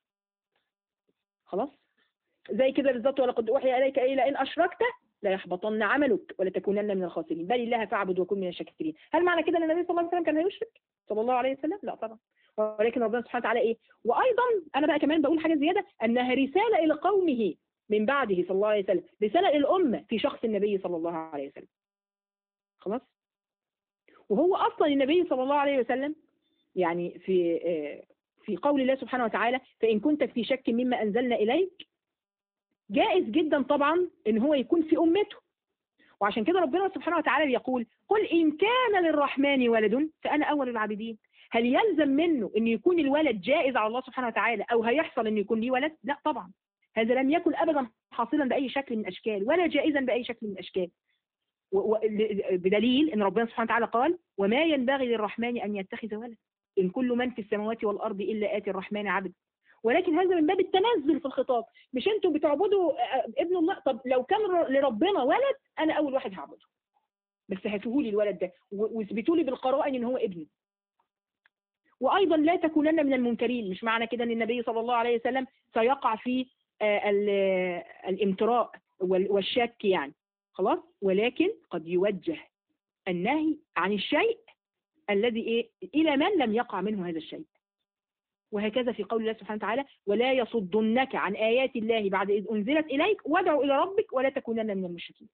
خلاص زي كده بالظبط ولقد اوحي اليك ايه لئن اشركت لا يحبطن عملك ولا تكونن من الخاسرين بل الله فاعبد وكن من الشاكرين هل معنى كده ان النبي صلى الله عليه وسلم كان هيشرك صلى الله عليه وسلم لا طبعا ولكن ربنا سبحانه وتعالى ايه وايضا انا بقى كمان بقول حاجه زياده انها رساله الى قومه من بعده صلى الله عليه وسلم رساله الى الامه في شخص النبي صلى الله عليه وسلم خلاص وهو اصلا النبي صلى الله عليه وسلم يعني في في قول الله سبحانه وتعالى فان كنت في شك مما انزلنا اليك جائز جدا طبعا ان هو يكون في امته وعشان كده ربنا سبحانه وتعالى بيقول قل ان كان للرحمن ولد فانا اول العابدين هل يلزم منه ان يكون الولد جائز على الله سبحانه وتعالى او هيحصل ان يكون ليه ولد لا طبعا هذا لم يكن ابدا حاصلا باي شكل من الاشكال ولا جائزا باي شكل من الاشكال بدليل ان ربنا سبحانه وتعالى قال وما ينبغي للرحمن ان يتخذ ولد ان كل من في السماوات والارض الا اتي الرحمن عبد ولكن هذا من باب التنزل في الخطاب مش انتوا بتعبدوا ابن الله طب لو كان لربنا ولد انا اول واحد هعبده بس هاتوه لي الولد ده واثبتوا لي بالقرائن ان هو ابني وايضا لا تكونن من المنكرين مش معنى كده ان النبي صلى الله عليه وسلم سيقع في الامتراء والشك يعني خلاص ولكن قد يوجه النهي عن الشيء الذي ايه الى من لم يقع منه هذا الشيء وهكذا في قول الله سبحانه وتعالى ولا يصدنك عن آيات الله بعد إذ أنزلت إليك وادع إلى ربك ولا تكونن من المشركين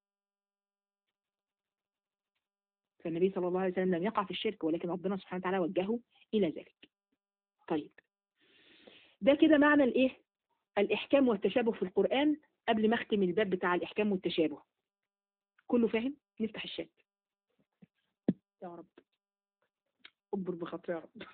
فالنبي صلى الله عليه وسلم لم يقع في الشرك ولكن ربنا سبحانه وتعالى وجهه إلى ذلك طيب ده كده معنى الإيه الإحكام والتشابه في القرآن قبل ما أختم الباب بتاع الإحكام والتشابه كله فاهم نفتح الشات يا رب اكبر بخاطر يا رب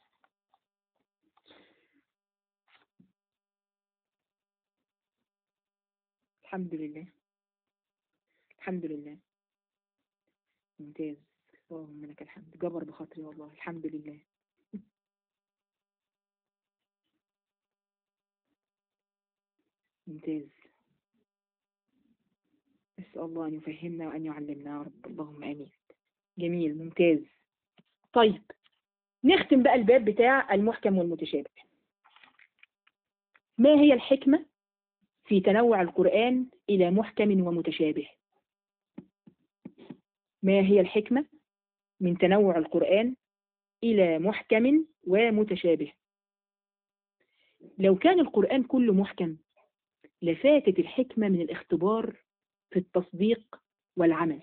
الحمد لله الحمد لله ممتاز اللهم لك الحمد جبر بخاطري والله الحمد لله ممتاز أسأل الله أن يفهمنا وأن يعلمنا يا رب اللهم آمين جميل ممتاز طيب نختم بقى الباب بتاع المحكم والمتشابه ما هي الحكمة في تنوع القرآن إلى محكم ومتشابه ما هي الحكمة من تنوع القرآن إلى محكم ومتشابه لو كان القرآن كله محكم لفاتت الحكمة من الاختبار في التصديق والعمل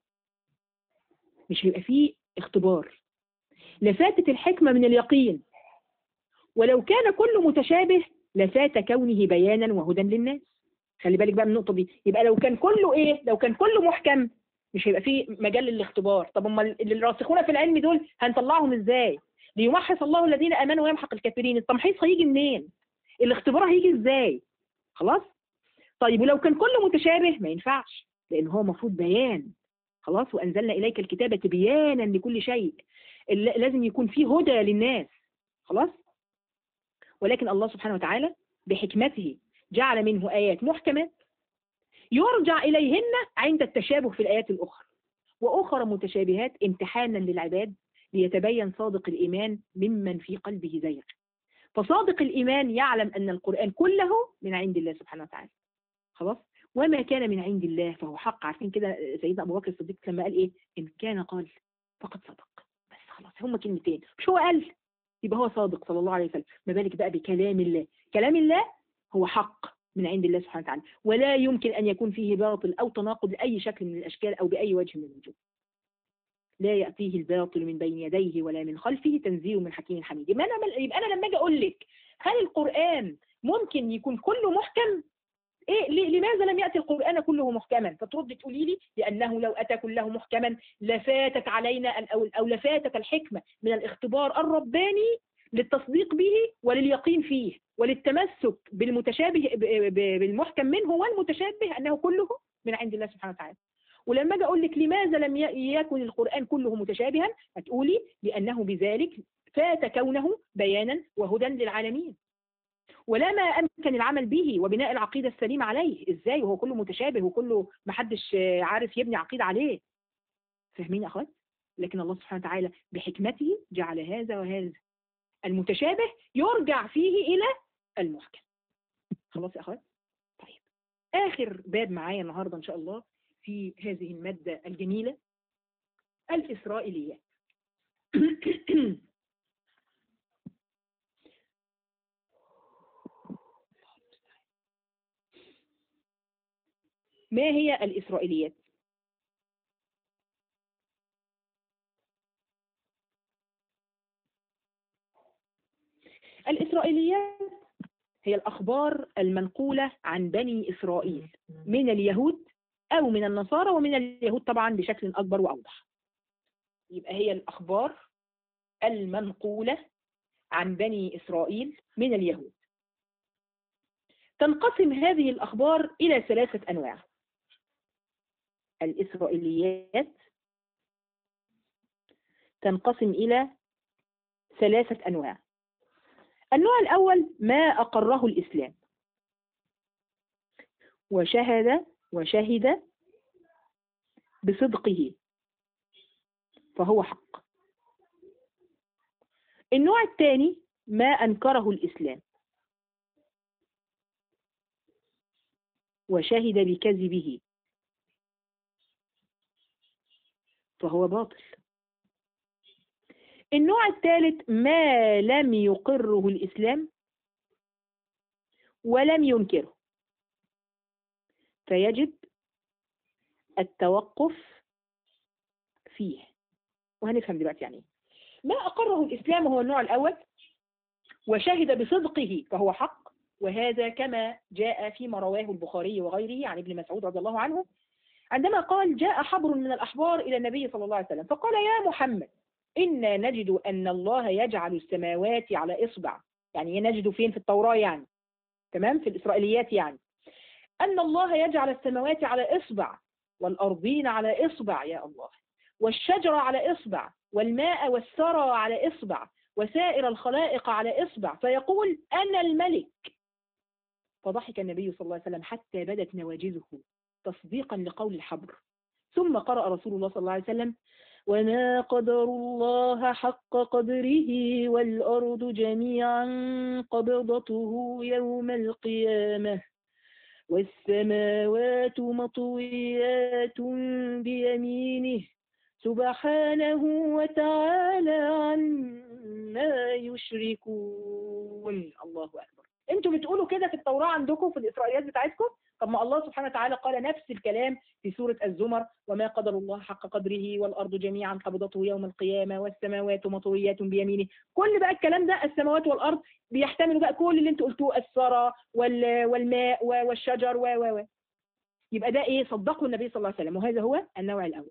مش هيبقى فيه اختبار لفاتت الحكمة من اليقين ولو كان كله متشابه لفات كونه بيانا وهدى للناس خلي بالك بقى من النقطة دي يبقى لو كان كله ايه لو كان كله محكم مش هيبقى فيه مجال للاختبار طب هم الراسخون في العلم دول هنطلعهم ازاي ليمحص الله الذين امنوا ويمحق الكافرين التمحيص هيجي منين الاختبار هيجي ازاي خلاص طيب ولو كان كله متشابه ما ينفعش لان هو المفروض بيان خلاص وانزلنا اليك الكتاب بيانا لكل شيء لازم يكون فيه هدى للناس خلاص ولكن الله سبحانه وتعالى بحكمته جعل منه آيات محكمات يرجع إليهن عند التشابه في الآيات الأخرى وأخرى متشابهات امتحانا للعباد ليتبين صادق الإيمان ممن في قلبه زيغ فصادق الإيمان يعلم أن القرآن كله من عند الله سبحانه وتعالى خلاص وما كان من عند الله فهو حق عارفين كده سيدنا أبو بكر الصديق لما قال إيه إن كان قال فقد صدق بس خلاص هما كلمتين مش هو قال يبقى هو صادق صلى الله عليه وسلم ما بالك بقى بكلام الله كلام الله هو حق من عند الله سبحانه وتعالى ولا يمكن أن يكون فيه باطل أو تناقض بأي شكل من الأشكال أو بأي وجه من الوجوه لا يأتيه الباطل من بين يديه ولا من خلفه تنزيل من حكيم حميد يبقى أنا, يبقى أنا لما أجي أقول لك هل القرآن ممكن يكون كله محكم إيه لماذا لم يأتي القرآن كله محكما فترد تقولي لي لأنه لو أتى كله محكما لفاتت علينا أو, أو لفاتت الحكمة من الاختبار الرباني للتصديق به ولليقين فيه وللتمسك بالمتشابه ب- ب- بالمحكم منه والمتشابه أنه كله من عند الله سبحانه وتعالى ولما اجي اقول لك لماذا لم ي- يكن القرآن كله متشابها هتقولي لأنه بذلك فات كونه بيانا وهدى للعالمين ولا ما أمكن العمل به وبناء العقيدة السليمة عليه إزاي وهو كله متشابه وكله محدش آه، عارف يبني عقيدة عليه فاهمين يا أخوات لكن الله سبحانه وتعالى بحكمته جعل هذا وهذا المتشابه يرجع فيه إلى المحكم خلاص يا أخوات طيب آخر باب معايا النهاردة إن شاء الله في هذه المادة الجميلة الإسرائيليات ما هي الإسرائيليات؟ الإسرائيليات هي الأخبار المنقولة عن بني إسرائيل من اليهود أو من النصارى ومن اليهود طبعا بشكل أكبر وأوضح يبقى هي الأخبار المنقولة عن بني إسرائيل من اليهود تنقسم هذه الأخبار إلى ثلاثة أنواع الإسرائيليات تنقسم إلى ثلاثة أنواع النوع الأول ما أقره الإسلام وشهد وشهد بصدقه فهو حق النوع الثاني ما أنكره الإسلام وشهد بكذبه فهو باطل النوع الثالث ما لم يقره الإسلام ولم ينكره فيجب التوقف فيه وهنفهم دلوقتي يعني إيه. ما أقره الإسلام هو النوع الأول وشهد بصدقه فهو حق وهذا كما جاء فيما رواه البخاري وغيره عن ابن مسعود رضي الله عنه عندما قال جاء حبر من الأحبار إلى النبي صلى الله عليه وسلم فقال يا محمد إنا نجد أن الله يجعل السماوات على إصبع يعني نجد فين في التوراة يعني تمام في الإسرائيليات يعني أن الله يجعل السماوات على إصبع والأرضين على إصبع يا الله والشجر على إصبع والماء والثرى على إصبع وسائر الخلائق على إصبع فيقول أنا الملك فضحك النبي صلى الله عليه وسلم حتى بدت نواجذه تصديقا لقول الحبر ثم قرأ رسول الله صلى الله عليه وسلم وما قدر الله حق قدره والأرض جميعا قبضته يوم القيامة والسماوات مطويات بيمينه سبحانه وتعالى عما يشركون الله أكبر انتوا بتقولوا كده في التوراة عندكم في الإسرائيليات بتاعتكم طب ما الله سبحانه وتعالى قال نفس الكلام في سورة الزمر وما قدر الله حق قدره والأرض جميعا قبضته يوم القيامة والسماوات مطويات بيمينه كل بقى الكلام ده السماوات والأرض بيحتملوا بقى كل اللي انتوا قلتوه الثرى وال- والماء و- والشجر و و و يبقى ده ايه صدقه النبي صلى الله عليه وسلم وهذا هو النوع الأول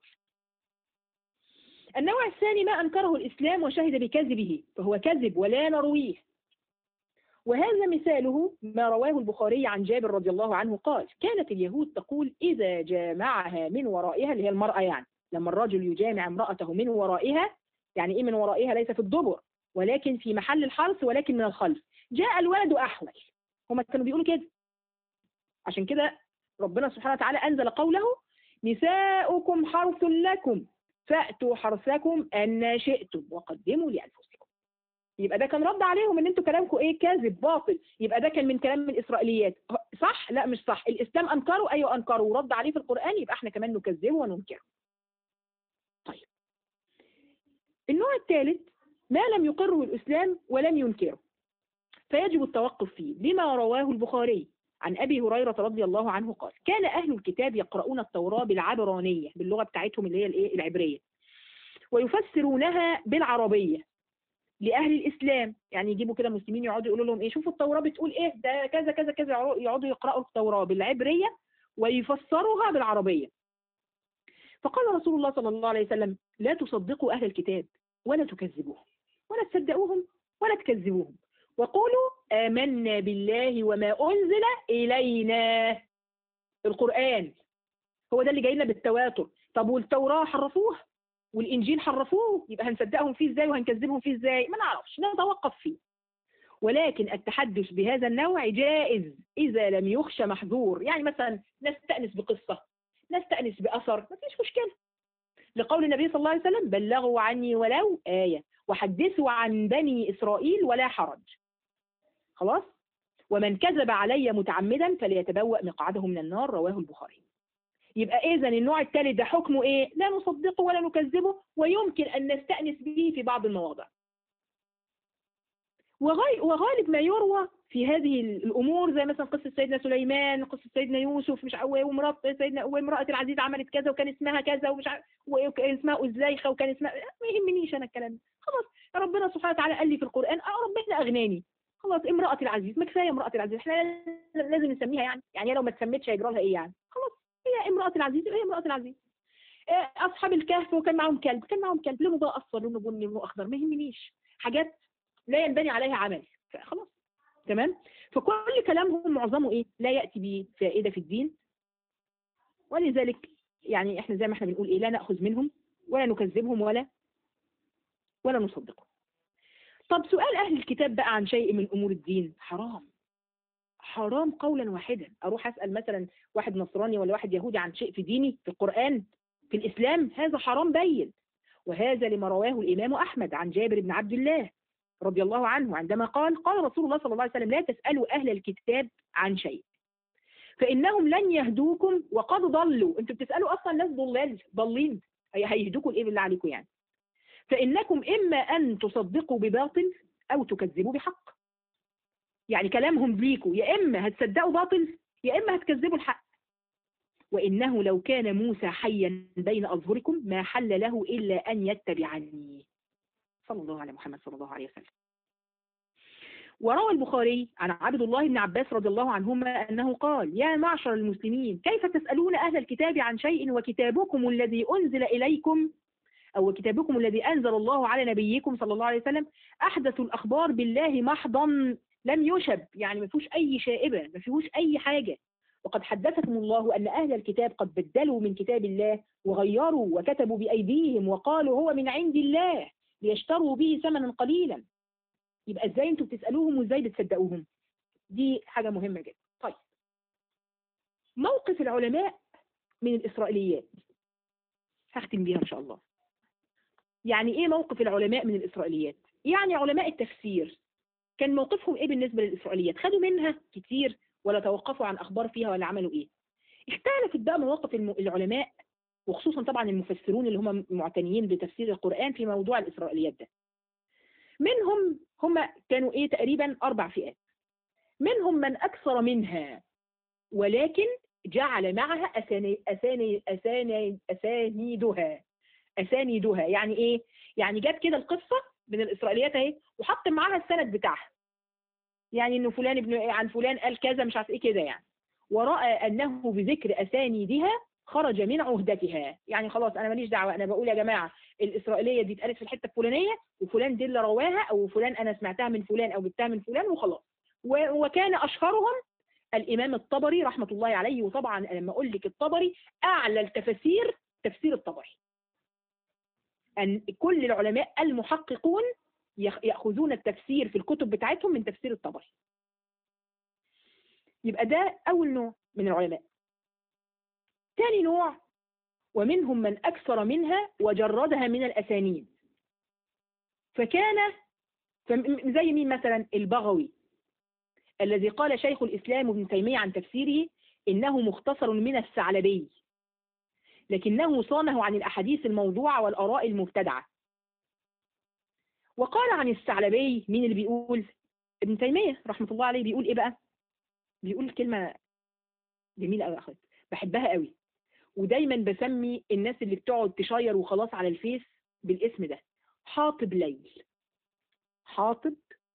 النوع الثاني ما أنكره الإسلام وشهد بكذبه فهو كذب ولا نرويه وهذا مثاله ما رواه البخاري عن جابر رضي الله عنه قال كانت اليهود تقول إذا جامعها من ورائها اللي هي المرأة يعني لما الرجل يجامع امرأته من ورائها يعني إيه من ورائها ليس في الدبر ولكن في محل الحرث ولكن من الخلف جاء الولد أحول هما كانوا بيقولوا كده عشان كده ربنا سبحانه وتعالى أنزل قوله نساؤكم حرث لكم فأتوا حرثكم أن شئتم وقدموا لأنفسكم يبقى ده كان رد عليهم ان انتوا كلامكم ايه كاذب باطل يبقى ده كان من كلام الاسرائيليات صح لا مش صح الاسلام انكره ايوه انكره ورد عليه في القران يبقى احنا كمان نكذبه وننكره طيب النوع الثالث ما لم يقره الاسلام ولم ينكره فيجب التوقف فيه لما رواه البخاري عن ابي هريره رضي الله عنه قال كان اهل الكتاب يقرؤون التوراه بالعبرانيه باللغه بتاعتهم اللي هي الايه العبريه ويفسرونها بالعربيه لأهل الإسلام يعني يجيبوا كده مسلمين يقعدوا يقولوا لهم إيه شوفوا التوراة بتقول إيه ده كذا كذا كذا يقعدوا يقرأوا التوراة بالعبرية ويفسروها بالعربية فقال رسول الله صلى الله عليه وسلم لا تصدقوا أهل الكتاب ولا تكذبوهم ولا تصدقوهم ولا تكذبوهم وقولوا آمنا بالله وما أنزل إلينا القرآن هو ده اللي جاي لنا بالتواتر طب والتوراة حرفوها والإنجيل حرفوه يبقى هنصدقهم فيه إزاي وهنكذبهم فيه إزاي ما نعرفش نتوقف فيه ولكن التحدث بهذا النوع جائز إذا لم يخشى محظور يعني مثلا نستأنس بقصة نستأنس بأثر ما فيش مشكلة لقول النبي صلى الله عليه وسلم بلغوا عني ولو آية وحدثوا عن بني إسرائيل ولا حرج خلاص ومن كذب علي متعمدا فليتبوأ مقعده من النار رواه البخاري يبقى إذا النوع الثالث ده حكمه إيه؟ لا نصدقه ولا نكذبه ويمكن أن نستأنس به في بعض المواضع وغالب ما يروى في هذه الامور زي مثلا قصه سيدنا سليمان قصه سيدنا يوسف مش ومرات سيدنا وامراه العزيز عملت كذا وكان اسمها كذا ومش عارف وكان اسمها ازليخه وكان اسمها ما يهمنيش انا الكلام ده خلاص ربنا سبحانه وتعالى قال لي في القران اه ربنا اغناني خلاص امراه العزيز ما كفايه امراه العزيز احنا لازم نسميها يعني يعني لو ما اتسمتش هيجرى لها ايه يعني خلاص هي امراه العزيز هي امراه العزيز اصحاب الكهف وكان معاهم كلب كان معاهم كلب لونه بقى اصفر لونه بني لونه اخضر ما يهمنيش حاجات لا ينبني عليها عمل خلاص تمام فكل كلامهم معظمه ايه لا ياتي بفائده في الدين ولذلك يعني احنا زي ما احنا بنقول ايه لا ناخذ منهم ولا نكذبهم ولا ولا نصدقهم طب سؤال اهل الكتاب بقى عن شيء من امور الدين حرام حرام قولا واحدا اروح اسال مثلا واحد نصراني ولا واحد يهودي عن شيء في ديني في القران في الاسلام هذا حرام بين وهذا لما رواه الامام احمد عن جابر بن عبد الله رضي الله عنه عندما قال قال رسول الله صلى الله عليه وسلم لا تسألوا أهل الكتاب عن شيء فإنهم لن يهدوكم وقد ضلوا انتوا بتسألوا أصلا ناس ضلال ضالين هيهدوكم الإيه بالله عليكم يعني فإنكم إما أن تصدقوا بباطل أو تكذبوا بحق يعني كلامهم ليكوا يا إما هتصدقوا باطل يا إما هتكذبوا الحق وإنه لو كان موسى حيا بين أظهركم ما حل له إلا أن يتبعني صلى الله على محمد صلى الله عليه وسلم وروى البخاري عن عبد الله بن عباس رضي الله عنهما أنه قال يا معشر المسلمين كيف تسألون أهل الكتاب عن شيء وكتابكم الذي أنزل إليكم أو كتابكم الذي أنزل الله على نبيكم صلى الله عليه وسلم أحدث الأخبار بالله محضا لم يشب يعني ما فيهوش أي شائبة ما فيهوش أي حاجة وقد حدثكم الله أن أهل الكتاب قد بدلوا من كتاب الله وغيروا وكتبوا بأيديهم وقالوا هو من عند الله ليشتروا به ثمنا قليلا يبقى ازاي انتوا بتسالوهم وازاي بتصدقوهم دي حاجه مهمه جدا طيب موقف العلماء من الاسرائيليات هختم بيها ان شاء الله يعني ايه موقف العلماء من الاسرائيليات يعني علماء التفسير كان موقفهم ايه بالنسبه للاسرائيليات خدوا منها كتير ولا توقفوا عن اخبار فيها ولا عملوا ايه اختلفت بقى مواقف العلماء وخصوصا طبعا المفسرون اللي هم معتنيين بتفسير القرآن في موضوع الإسرائيليات ده منهم هم كانوا إيه تقريبا أربع فئات منهم من أكثر منها ولكن جعل معها أساني أساني أساني أسانيدها أسانيدها يعني إيه؟ يعني جاب كده القصة من الإسرائيليات أهي وحط معاها السند بتاعها يعني إنه فلان ابن عن فلان قال كذا مش عارف إيه كده يعني ورأى أنه بذكر أسانيدها خرج من عهدتها يعني خلاص انا ماليش دعوه انا بقول يا جماعه الاسرائيليه دي اتقالت في الحته الفلانيه وفلان دي اللي رواها او فلان انا سمعتها من فلان او جبتها من فلان وخلاص وكان اشهرهم الامام الطبري رحمه الله عليه وطبعا لما اقول لك الطبري اعلى التفاسير تفسير الطبري ان كل العلماء المحققون ياخذون التفسير في الكتب بتاعتهم من تفسير الطبري يبقى ده اول نوع من العلماء ثاني نوع ومنهم من أكثر منها وجردها من الأسانيد فكان زي مين مثلا البغوي الذي قال شيخ الإسلام ابن تيمية عن تفسيره إنه مختصر من الثعلبي لكنه صانه عن الأحاديث الموضوعة والآراء المبتدعة وقال عن الثعلبي مين اللي بيقول ابن تيمية رحمة الله عليه بيقول إيه بقى بيقول كلمة جميلة قوي يا أخوات بحبها قوي ودايما بسمي الناس اللي بتقعد تشير وخلاص على الفيس بالاسم ده حاطب ليل حاطب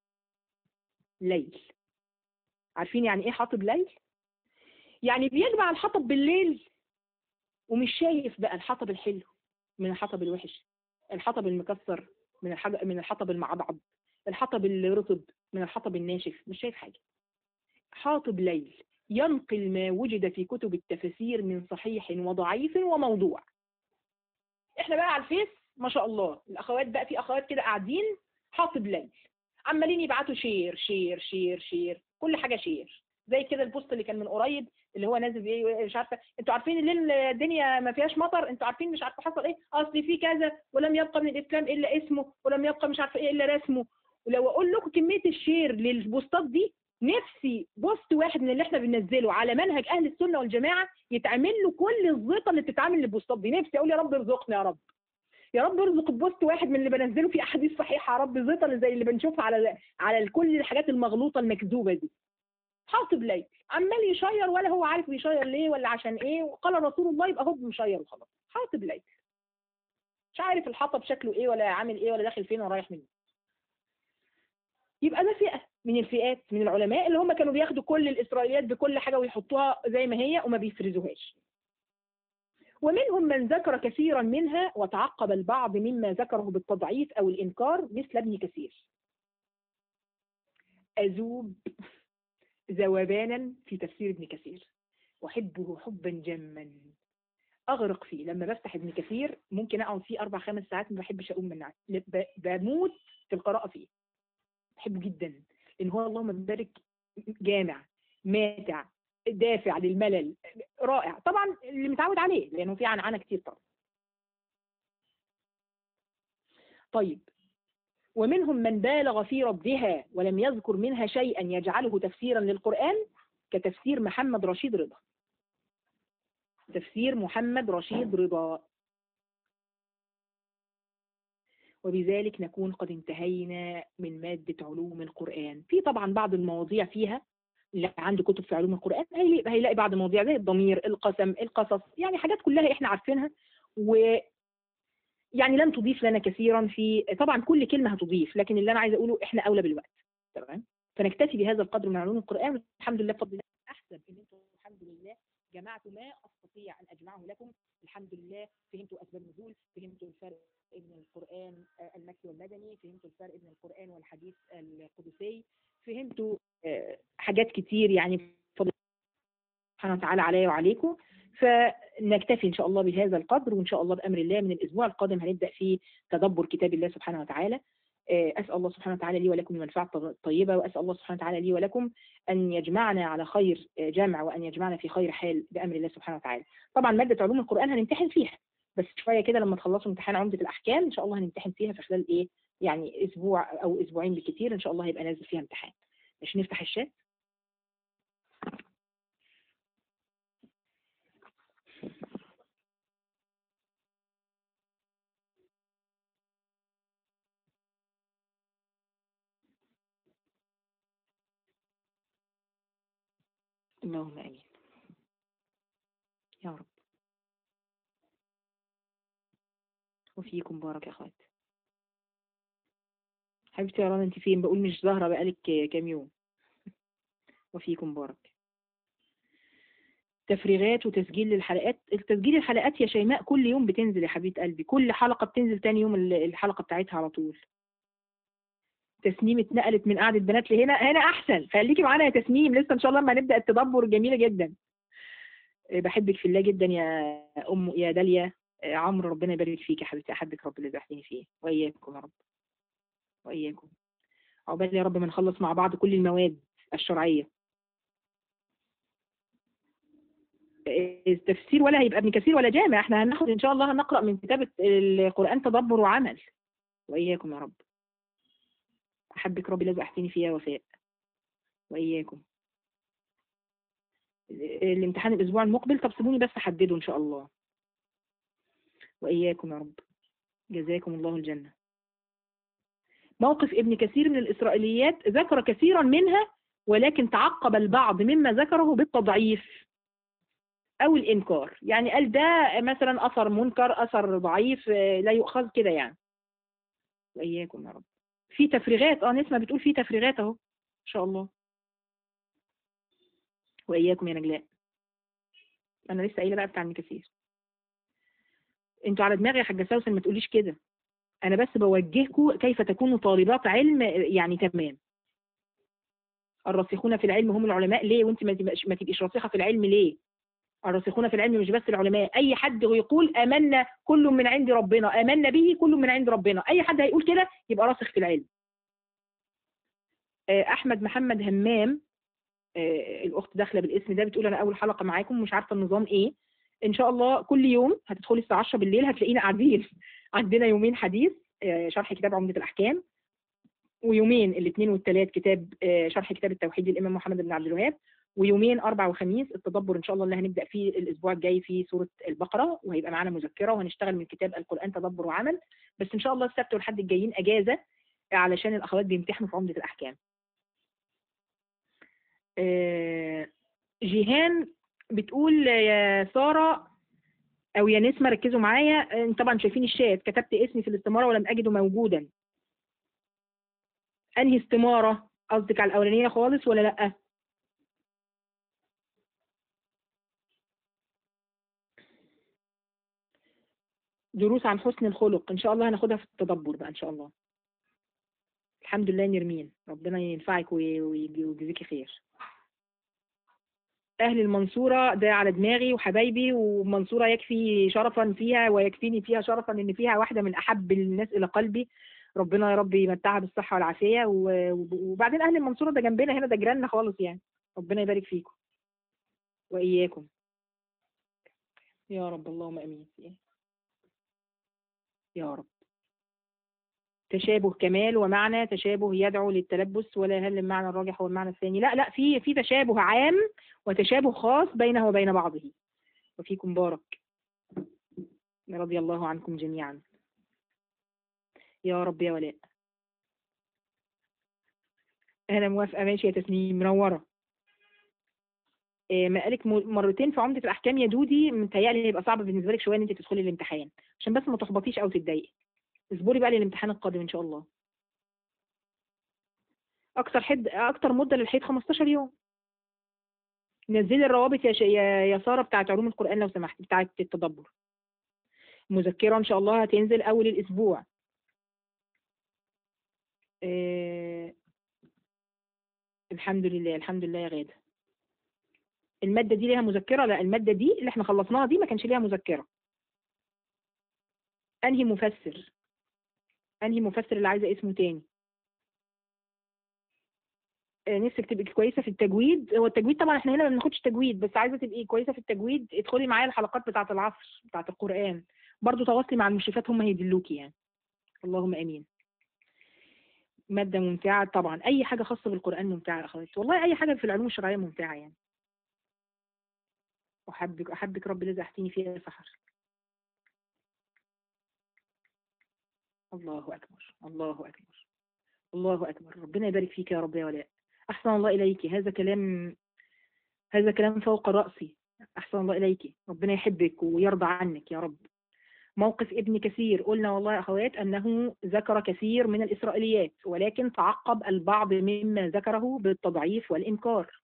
ليل عارفين يعني ايه حاطب ليل يعني بيجمع الحطب بالليل ومش شايف بقى الحطب الحلو من الحطب الوحش الحطب المكسر من الحاجة من الحطب المعضعض الحطب الرطب من الحطب الناشف مش شايف حاجة حاطب ليل ينقل ما وجد في كتب التفاسير من صحيح وضعيف وموضوع احنا بقى على الفيس ما شاء الله الاخوات بقى في اخوات كده قاعدين حاطب ليل عمالين يبعتوا شير شير شير شير كل حاجه شير زي كده البوست اللي كان من قريب اللي هو نازل ايه مش عارفه انتوا عارفين الليل الدنيا ما فيهاش مطر انتوا عارفين مش عارفه حصل ايه اصل في كذا ولم يبقى من الاسلام الا اسمه ولم يبقى مش عارفه ايه الا رسمه ولو اقول لكم كميه الشير للبوستات دي نفسي بوست واحد من اللي احنا بننزله على منهج اهل السنه والجماعه يتعمل له كل الزيطه اللي بتتعمل للبوستات دي نفسي اقول يا رب ارزقنا يا رب يا رب ارزق بوست واحد من اللي بنزله في احاديث صحيحه يا رب زيطه اللي زي اللي بنشوفها على على كل الحاجات المغلوطه المكذوبه دي حاطب ليل عمال يشير ولا هو عارف بيشير ليه ولا عشان ايه وقال رسول الله يبقى هو مشير وخلاص حاطب ليل مش عارف الحطب شكله ايه ولا عامل ايه ولا داخل فين ورايح منين يبقى ده فئه من الفئات من العلماء اللي هم كانوا بياخدوا كل الاسرائيليات بكل حاجه ويحطوها زي ما هي وما بيفرزوهاش ومنهم من ذكر كثيرا منها وتعقب البعض مما ذكره بالتضعيف او الانكار مثل ابن كثير اذوب ذوبانا في تفسير ابن كثير واحبه حبا جما اغرق فيه لما بفتح ابن كثير ممكن اقعد فيه اربع خمس ساعات ما بحبش اقوم من بموت في القراءه فيه بحبه جدا لان هو اللهم بارك جامع ماتع دافع للملل رائع طبعا اللي متعود عليه لانه في عنعنه كتير طبعا طيب ومنهم من بالغ في ردها ولم يذكر منها شيئا يجعله تفسيرا للقرآن كتفسير محمد رشيد رضا تفسير محمد رشيد رضا وبذلك نكون قد انتهينا من مادة علوم القرآن في طبعا بعض المواضيع فيها اللي عنده كتب في علوم القرآن هيلاقي, هيلاقي بعض المواضيع زي الضمير القسم القصص يعني حاجات كلها احنا عارفينها و يعني لن تضيف لنا كثيرا في طبعا كل كلمة هتضيف لكن اللي انا عايزه اقوله احنا اولى بالوقت تمام فنكتفي بهذا القدر من علوم القرآن الحمد لله بفضل الله احسب ان انتم الحمد لله جمعت ما استطيع ان اجمعه لكم الحمد لله فهمتوا اسباب النزول فهمتوا الفرق بين القرآن المكي والمدني فهمتوا الفرق بين القرآن والحديث القدسي فهمتوا حاجات كتير يعني فضل سبحانه وتعالى عليا وعليكم فنكتفي ان شاء الله بهذا القدر وان شاء الله بامر الله من الاسبوع القادم هنبدا في تدبر كتاب الله سبحانه وتعالى اسال الله سبحانه وتعالى لي ولكم المنفعه الطيبه واسال الله سبحانه وتعالى لي ولكم ان يجمعنا على خير جمع وان يجمعنا في خير حال بامر الله سبحانه وتعالى طبعا ماده علوم القران هنمتحن فيها بس شويه كده لما تخلصوا امتحان عمده الاحكام ان شاء الله هنمتحن فيها في خلال ايه يعني اسبوع او اسبوعين بالكثير ان شاء الله هيبقى نازل فيها امتحان مش نفتح الشات اللهم امين يا رب وفيكم بارك يا اخوات حبيبتي يا رنا انت فين بقول مش ظاهره بقالك كام يوم وفيكم بارك تفريغات وتسجيل للحلقات التسجيل الحلقات يا شيماء كل يوم بتنزل يا حبيبه قلبي كل حلقه بتنزل تاني يوم الحلقه بتاعتها على طول تسنيم اتنقلت من قعده بنات لهنا هنا احسن خليكي معانا يا تسنيم لسه ان شاء الله لما نبدا التدبر جميله جدا بحبك في الله جدا يا ام يا داليا عمرو ربنا يبارك فيك يا حبيبتي احبك رب اللي بيحسني فيه واياكم يا رب واياكم عقبال يا رب ما نخلص مع بعض كل المواد الشرعيه التفسير ولا هيبقى ابن كثير ولا جامع احنا هناخد ان شاء الله هنقرا من كتابه القران تدبر وعمل واياكم يا رب احبك ربي لازم احسني فيها وفاء واياكم الامتحان الاسبوع المقبل طب سيبوني بس احدده ان شاء الله واياكم يا رب جزاكم الله الجنه موقف ابن كثير من الاسرائيليات ذكر كثيرا منها ولكن تعقب البعض مما ذكره بالتضعيف او الانكار يعني قال ده مثلا اثر منكر اثر ضعيف لا يؤخذ كده يعني واياكم يا رب في تفريغات اه نسمة بتقول في تفريغات اهو ان شاء الله واياكم يا نجلاء انا لسه قايله بقى بتاع ابن كثير انتوا على دماغي يا حاجه سوسن ما تقوليش كده انا بس بوجهكم كيف تكونوا طالبات علم يعني تمام الراسخون في العلم هم العلماء ليه وانت ما تبقاش ما تبقيش راسخه في العلم ليه الراسخون في العلم مش بس العلماء اي حد يقول امنا كل من عند ربنا امنا به كل من عند ربنا اي حد هيقول كده يبقى راسخ في العلم آه، احمد محمد همام آه، الاخت داخله بالاسم ده بتقول انا اول حلقه معاكم مش عارفه النظام ايه ان شاء الله كل يوم هتدخلي الساعه 10 بالليل هتلاقينا قاعدين عندنا يومين حديث آه، شرح كتاب عمده الاحكام ويومين الاثنين والثلاث كتاب آه، شرح كتاب التوحيد للامام محمد بن عبد الوهاب ويومين اربع وخميس التدبر ان شاء الله اللي هنبدا فيه الاسبوع الجاي في سوره البقره وهيبقى معانا مذكره وهنشتغل من كتاب القران تدبر وعمل بس ان شاء الله السبت والحد الجايين اجازه علشان الاخوات بيمتحنوا في عمده الاحكام آه، جيهان بتقول يا ساره او يا نسمه ركزوا معايا آه، طبعا شايفين الشات كتبت اسمي في الاستماره ولم اجده موجودا انهي استماره قصدك على الاولانيه خالص ولا لا دروس عن حسن الخلق ان شاء الله هناخدها في التدبر بقى ان شاء الله الحمد لله نرمين ربنا ينفعك وي- ويجي- ويجزيكي خير اهل المنصوره ده على دماغي وحبايبي ومنصوره يكفي شرفا فيها ويكفيني فيها شرفا ان فيها واحده من احب الناس الى قلبي ربنا يا رب يمتعها بالصحه والعافيه و- وب- وبعدين اهل المنصوره ده جنبنا هنا ده جيراننا خالص يعني ربنا يبارك فيكم واياكم يا رب اللهم امين يا رب تشابه كمال ومعنى تشابه يدعو للتلبس ولا هل المعنى الراجح هو المعنى الثاني لا لا في في تشابه عام وتشابه خاص بينه وبين بعضه وفيكم بارك رضي الله عنكم جميعا يا رب يا ولاء انا موافقه ماشي يا تسنيم منوره إيه، مقالك م- مرتين في عمدة الأحكام يا دودي متهيألي هيبقى صعب بالنسبة لك شوية إن أنت تدخلي الامتحان عشان بس ما تحبطيش أو تتضايقي اصبري بقى للامتحان القادم إن شاء الله أكتر حد أكتر مدة للحيض 15 يوم نزلي الروابط يا ش... يا يا سارة بتاعت علوم القرآن لو سمحت بتاعت التدبر مذكرة إن شاء الله هتنزل أول الأسبوع إيه... الحمد لله الحمد لله يا غادة المادة دي ليها مذكرة لا المادة دي اللي احنا خلصناها دي ما كانش ليها مذكرة انهي مفسر انهي مفسر اللي عايزة اسمه تاني آه، نفسك تبقي كويسة في التجويد هو التجويد طبعا احنا هنا ما بناخدش تجويد بس عايزة تبقي كويسة في التجويد ادخلي معايا الحلقات بتاعة العصر بتاعة القرآن برضو تواصلي مع المشرفات هم هيدلوكي يعني اللهم امين مادة ممتعة طبعا اي حاجة خاصة بالقرآن ممتعة يا اخواتي والله اي حاجة في العلوم الشرعية ممتعة يعني احبك احبك رب الذي احتيني فيها سحر الله أكبر الله أكبر الله أكبر ربنا يبارك فيك يا رب يا ولاء أحسن الله إليك هذا كلام هذا كلام فوق رأسي أحسن الله إليك ربنا يحبك ويرضى عنك يا رب موقف ابن كثير قلنا والله يا أخوات أنه ذكر كثير من الإسرائيليات ولكن تعقب البعض مما ذكره بالتضعيف والإنكار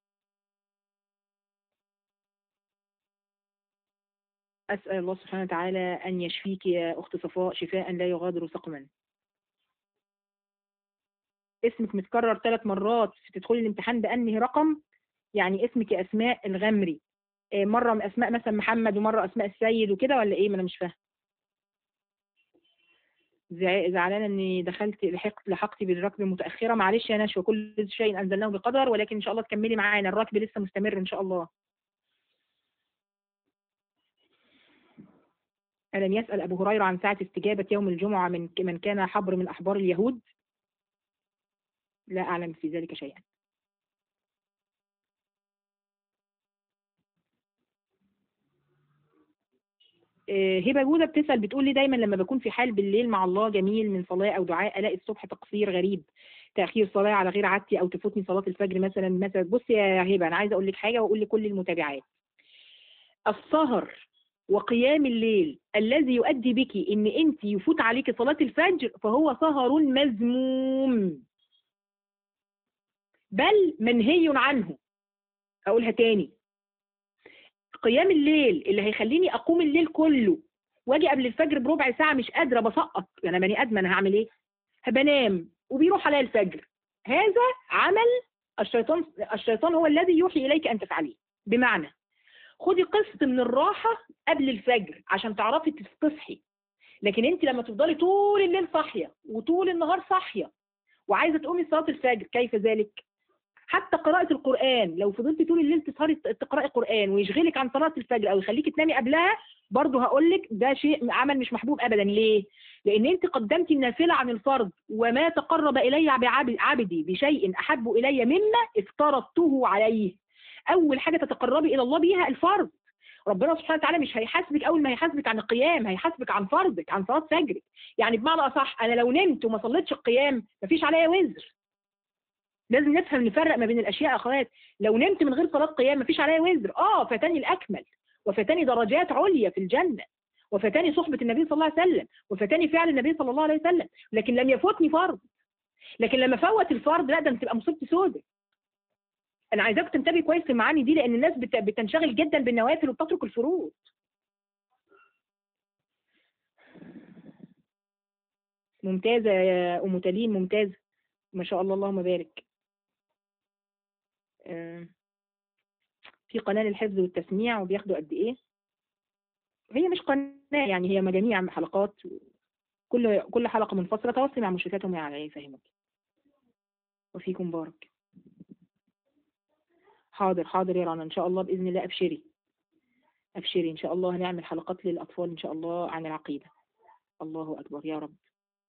أسأل الله سبحانه وتعالى أن يشفيك يا أخت صفاء شفاء لا يغادر سقما اسمك متكرر ثلاث مرات تدخلي الامتحان بأنهي رقم يعني اسمك يا أسماء الغمري إيه، مرة من أسماء مثلا محمد ومرة أسماء السيد وكده ولا إيه ما أنا مش فاهم زع- زعلانة إني دخلت لحقت لحقتي بالركب متأخرة معلش يا نشوى كل شيء أنزلناه بقدر ولكن إن شاء الله تكملي معانا الركب لسه مستمر إن شاء الله ألم يسأل أبو هريرة عن ساعة استجابة يوم الجمعة من من كان حبر من أحبار اليهود لا أعلم في ذلك شيئا آه، هبة جودة بتسأل بتقول لي دايما لما بكون في حال بالليل مع الله جميل من صلاة أو دعاء ألاقي الصبح تقصير غريب تأخير صلاة على غير عادتي أو تفوتني صلاة الفجر مثلا مثلا بصي يا هبة أنا عايزة أقول لك حاجة وأقول لكل المتابعات السهر وقيام الليل الذي يؤدي بك ان انت يفوت عليك صلاة الفجر فهو سهر مذموم بل منهي عنه اقولها تاني قيام الليل اللي هيخليني اقوم الليل كله واجي قبل الفجر بربع ساعه مش قادره بسقط انا بني ادم انا هعمل ايه بنام وبيروح عليا الفجر هذا عمل الشيطان الشيطان هو الذي يوحي اليك ان تفعليه بمعنى خدي قسط من الراحه قبل الفجر عشان تعرفي تصحي لكن انت لما تفضلي طول الليل صاحيه وطول النهار صاحيه وعايزه تقومي صلاه الفجر كيف ذلك حتى قراءة القرآن لو فضلتي طول الليل تسهري تقرأي قرآن ويشغلك عن صلاة الفجر أو يخليكي تنامي قبلها برضه هقول لك ده شيء عمل مش محبوب أبدا ليه؟ لأن أنت قدمتي النافلة عن الفرض وما تقرب إلي عبدي بشيء أحب إلي مما افترضته عليه أول حاجة تتقربي إلى الله بيها الفرض ربنا سبحانه وتعالى مش هيحاسبك اول ما هيحاسبك عن القيام هيحاسبك عن فرضك عن صلاه فجرك يعني بمعنى اصح انا لو نمت وما صليتش القيام مفيش عليا وزر لازم نفهم نفرق ما بين الاشياء يا اخوات لو نمت من غير صلاه قيام مفيش عليا وزر اه فاتني الاكمل وفاتني درجات عليا في الجنه وفاتني صحبه النبي صلى الله عليه وسلم وفاتني فعل النبي صلى الله عليه وسلم لكن لم يفوتني فرض لكن لما فوت الفرض لا ده تبقى مصيبتي سودة انا عايزاك تنتبهي كويس في المعاني دي لان الناس بتنشغل جدا بالنوافل وبتترك الفروض ممتازه يا ام تلين ممتازه ما شاء الله اللهم بارك في قناه للحفظ والتسميع وبياخدوا قد ايه هي مش قناه يعني هي مجاميع حلقات كل كل حلقه منفصله تواصلي مع مشرفاتهم يعني يفهمك وفيكم بارك حاضر حاضر يا رنا ان شاء الله باذن الله ابشري ابشري ان شاء الله هنعمل حلقات للاطفال ان شاء الله عن العقيده الله اكبر يا رب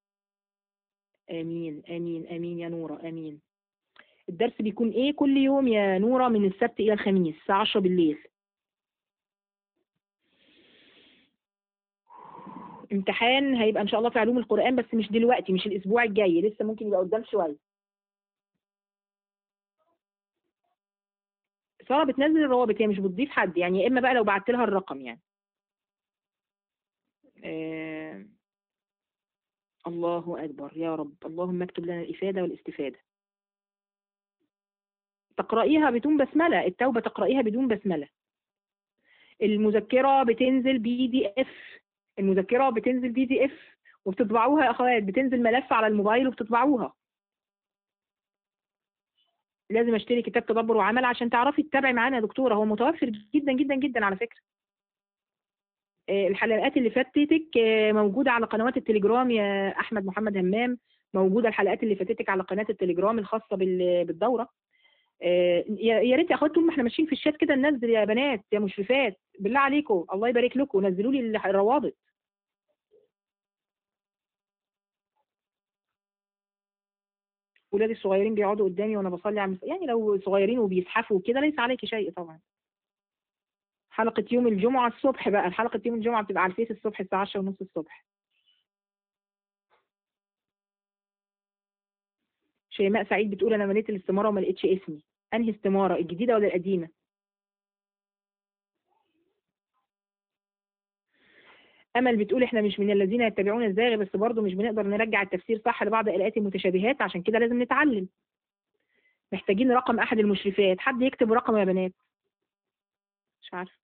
امين امين امين يا نوره امين الدرس بيكون ايه كل يوم يا نوره من السبت الى الخميس الساعه 10 بالليل امتحان هيبقى ان شاء الله في علوم القران بس مش دلوقتي مش الاسبوع الجاي لسه ممكن يبقى قدام شويه ساره بتنزل الروابط هي مش بتضيف حد يعني يا اما بقى لو بعت لها الرقم يعني آه الله اكبر يا رب اللهم اكتب لنا الافاده والاستفاده تقرأيها بدون بسملة التوبة تقرأيها بدون بسملة المذكرة بتنزل بي دي اف المذكرة بتنزل بي دي اف وبتطبعوها يا اخوات بتنزل ملف على الموبايل وبتطبعوها لازم اشتري كتاب تدبر وعمل عشان تعرفي تتابعي معانا يا دكتوره هو متوفر جدا جدا جدا على فكره الحلقات اللي فاتتك موجوده على قنوات التليجرام يا احمد محمد همام موجوده الحلقات اللي فاتتك على قناه التليجرام الخاصه بالدوره يا ريت يا اخوات طول ما احنا ماشيين في الشات كده ننزل يا بنات يا مشرفات بالله عليكم الله يبارك لكم نزلوا لي الروابط ولادي الصغيرين بيقعدوا قدامي وانا بصلي على يعني لو صغيرين وبيزحفوا كده ليس عليك شيء طبعا حلقة يوم الجمعة الصبح بقى حلقة يوم الجمعة بتبقى على الفيس الصبح الساعة 10 ونص الصبح شيماء سعيد بتقول انا مليت الاستمارة وما لقيتش اسمي انهي استمارة الجديدة ولا القديمة امل بتقول احنا مش من الذين يتبعون الزاغ بس برضه مش بنقدر نرجع التفسير صح لبعض الايات المتشابهات عشان كده لازم نتعلم محتاجين رقم احد المشرفات حد يكتب رقم يا بنات مش عارفه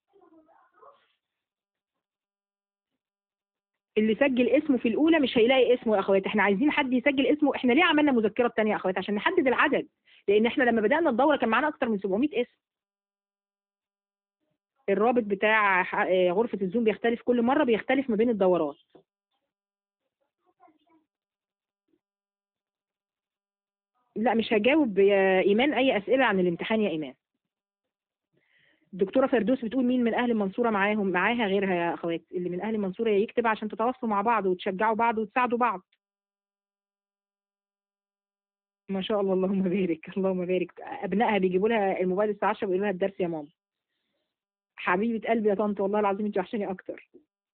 اللي سجل اسمه في الاولى مش هيلاقي اسمه يا اخوات احنا عايزين حد يسجل اسمه احنا ليه عملنا مذكره الثانيه يا اخوات عشان نحدد العدد لان احنا لما بدانا الدوره كان معانا اكتر من 700 اسم الرابط بتاع غرفة الزوم بيختلف كل مرة بيختلف ما بين الدورات لا مش هجاوب يا إيمان أي أسئلة عن الامتحان يا إيمان الدكتورة فردوس بتقول مين من أهل المنصورة معاهم معاها غيرها يا أخوات اللي من أهل المنصورة يكتب عشان تتواصلوا مع بعض وتشجعوا بعض وتساعدوا بعض ما شاء الله اللهم بارك اللهم بارك أبنائها بيجيبوا لها الموبايل الساعة 10 بيقولوا لها الدرس يا ماما حبيبة قلبي يا طنط والله العظيم انت وحشاني اكتر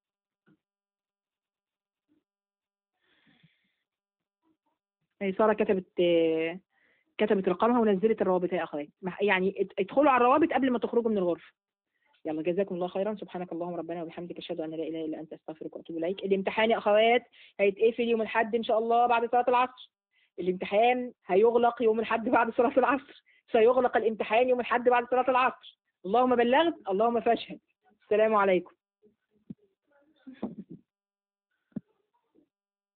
هي ساره كتبت كتبت رقمها ونزلت الروابط يا اخوات يعني ادخلوا على الروابط قبل ما تخرجوا من الغرفه يلا جزاكم الله خيرا سبحانك اللهم ربنا وبحمدك اشهد ان لا اله الا انت استغفرك واتوب اليك الامتحان يا اخوات هيتقفل يوم الاحد ان شاء الله بعد صلاه العصر الامتحان هيغلق يوم الاحد بعد صلاه العصر سيغلق الامتحان يوم الاحد بعد صلاه العصر اللهم بلغت اللهم فاشهد السلام عليكم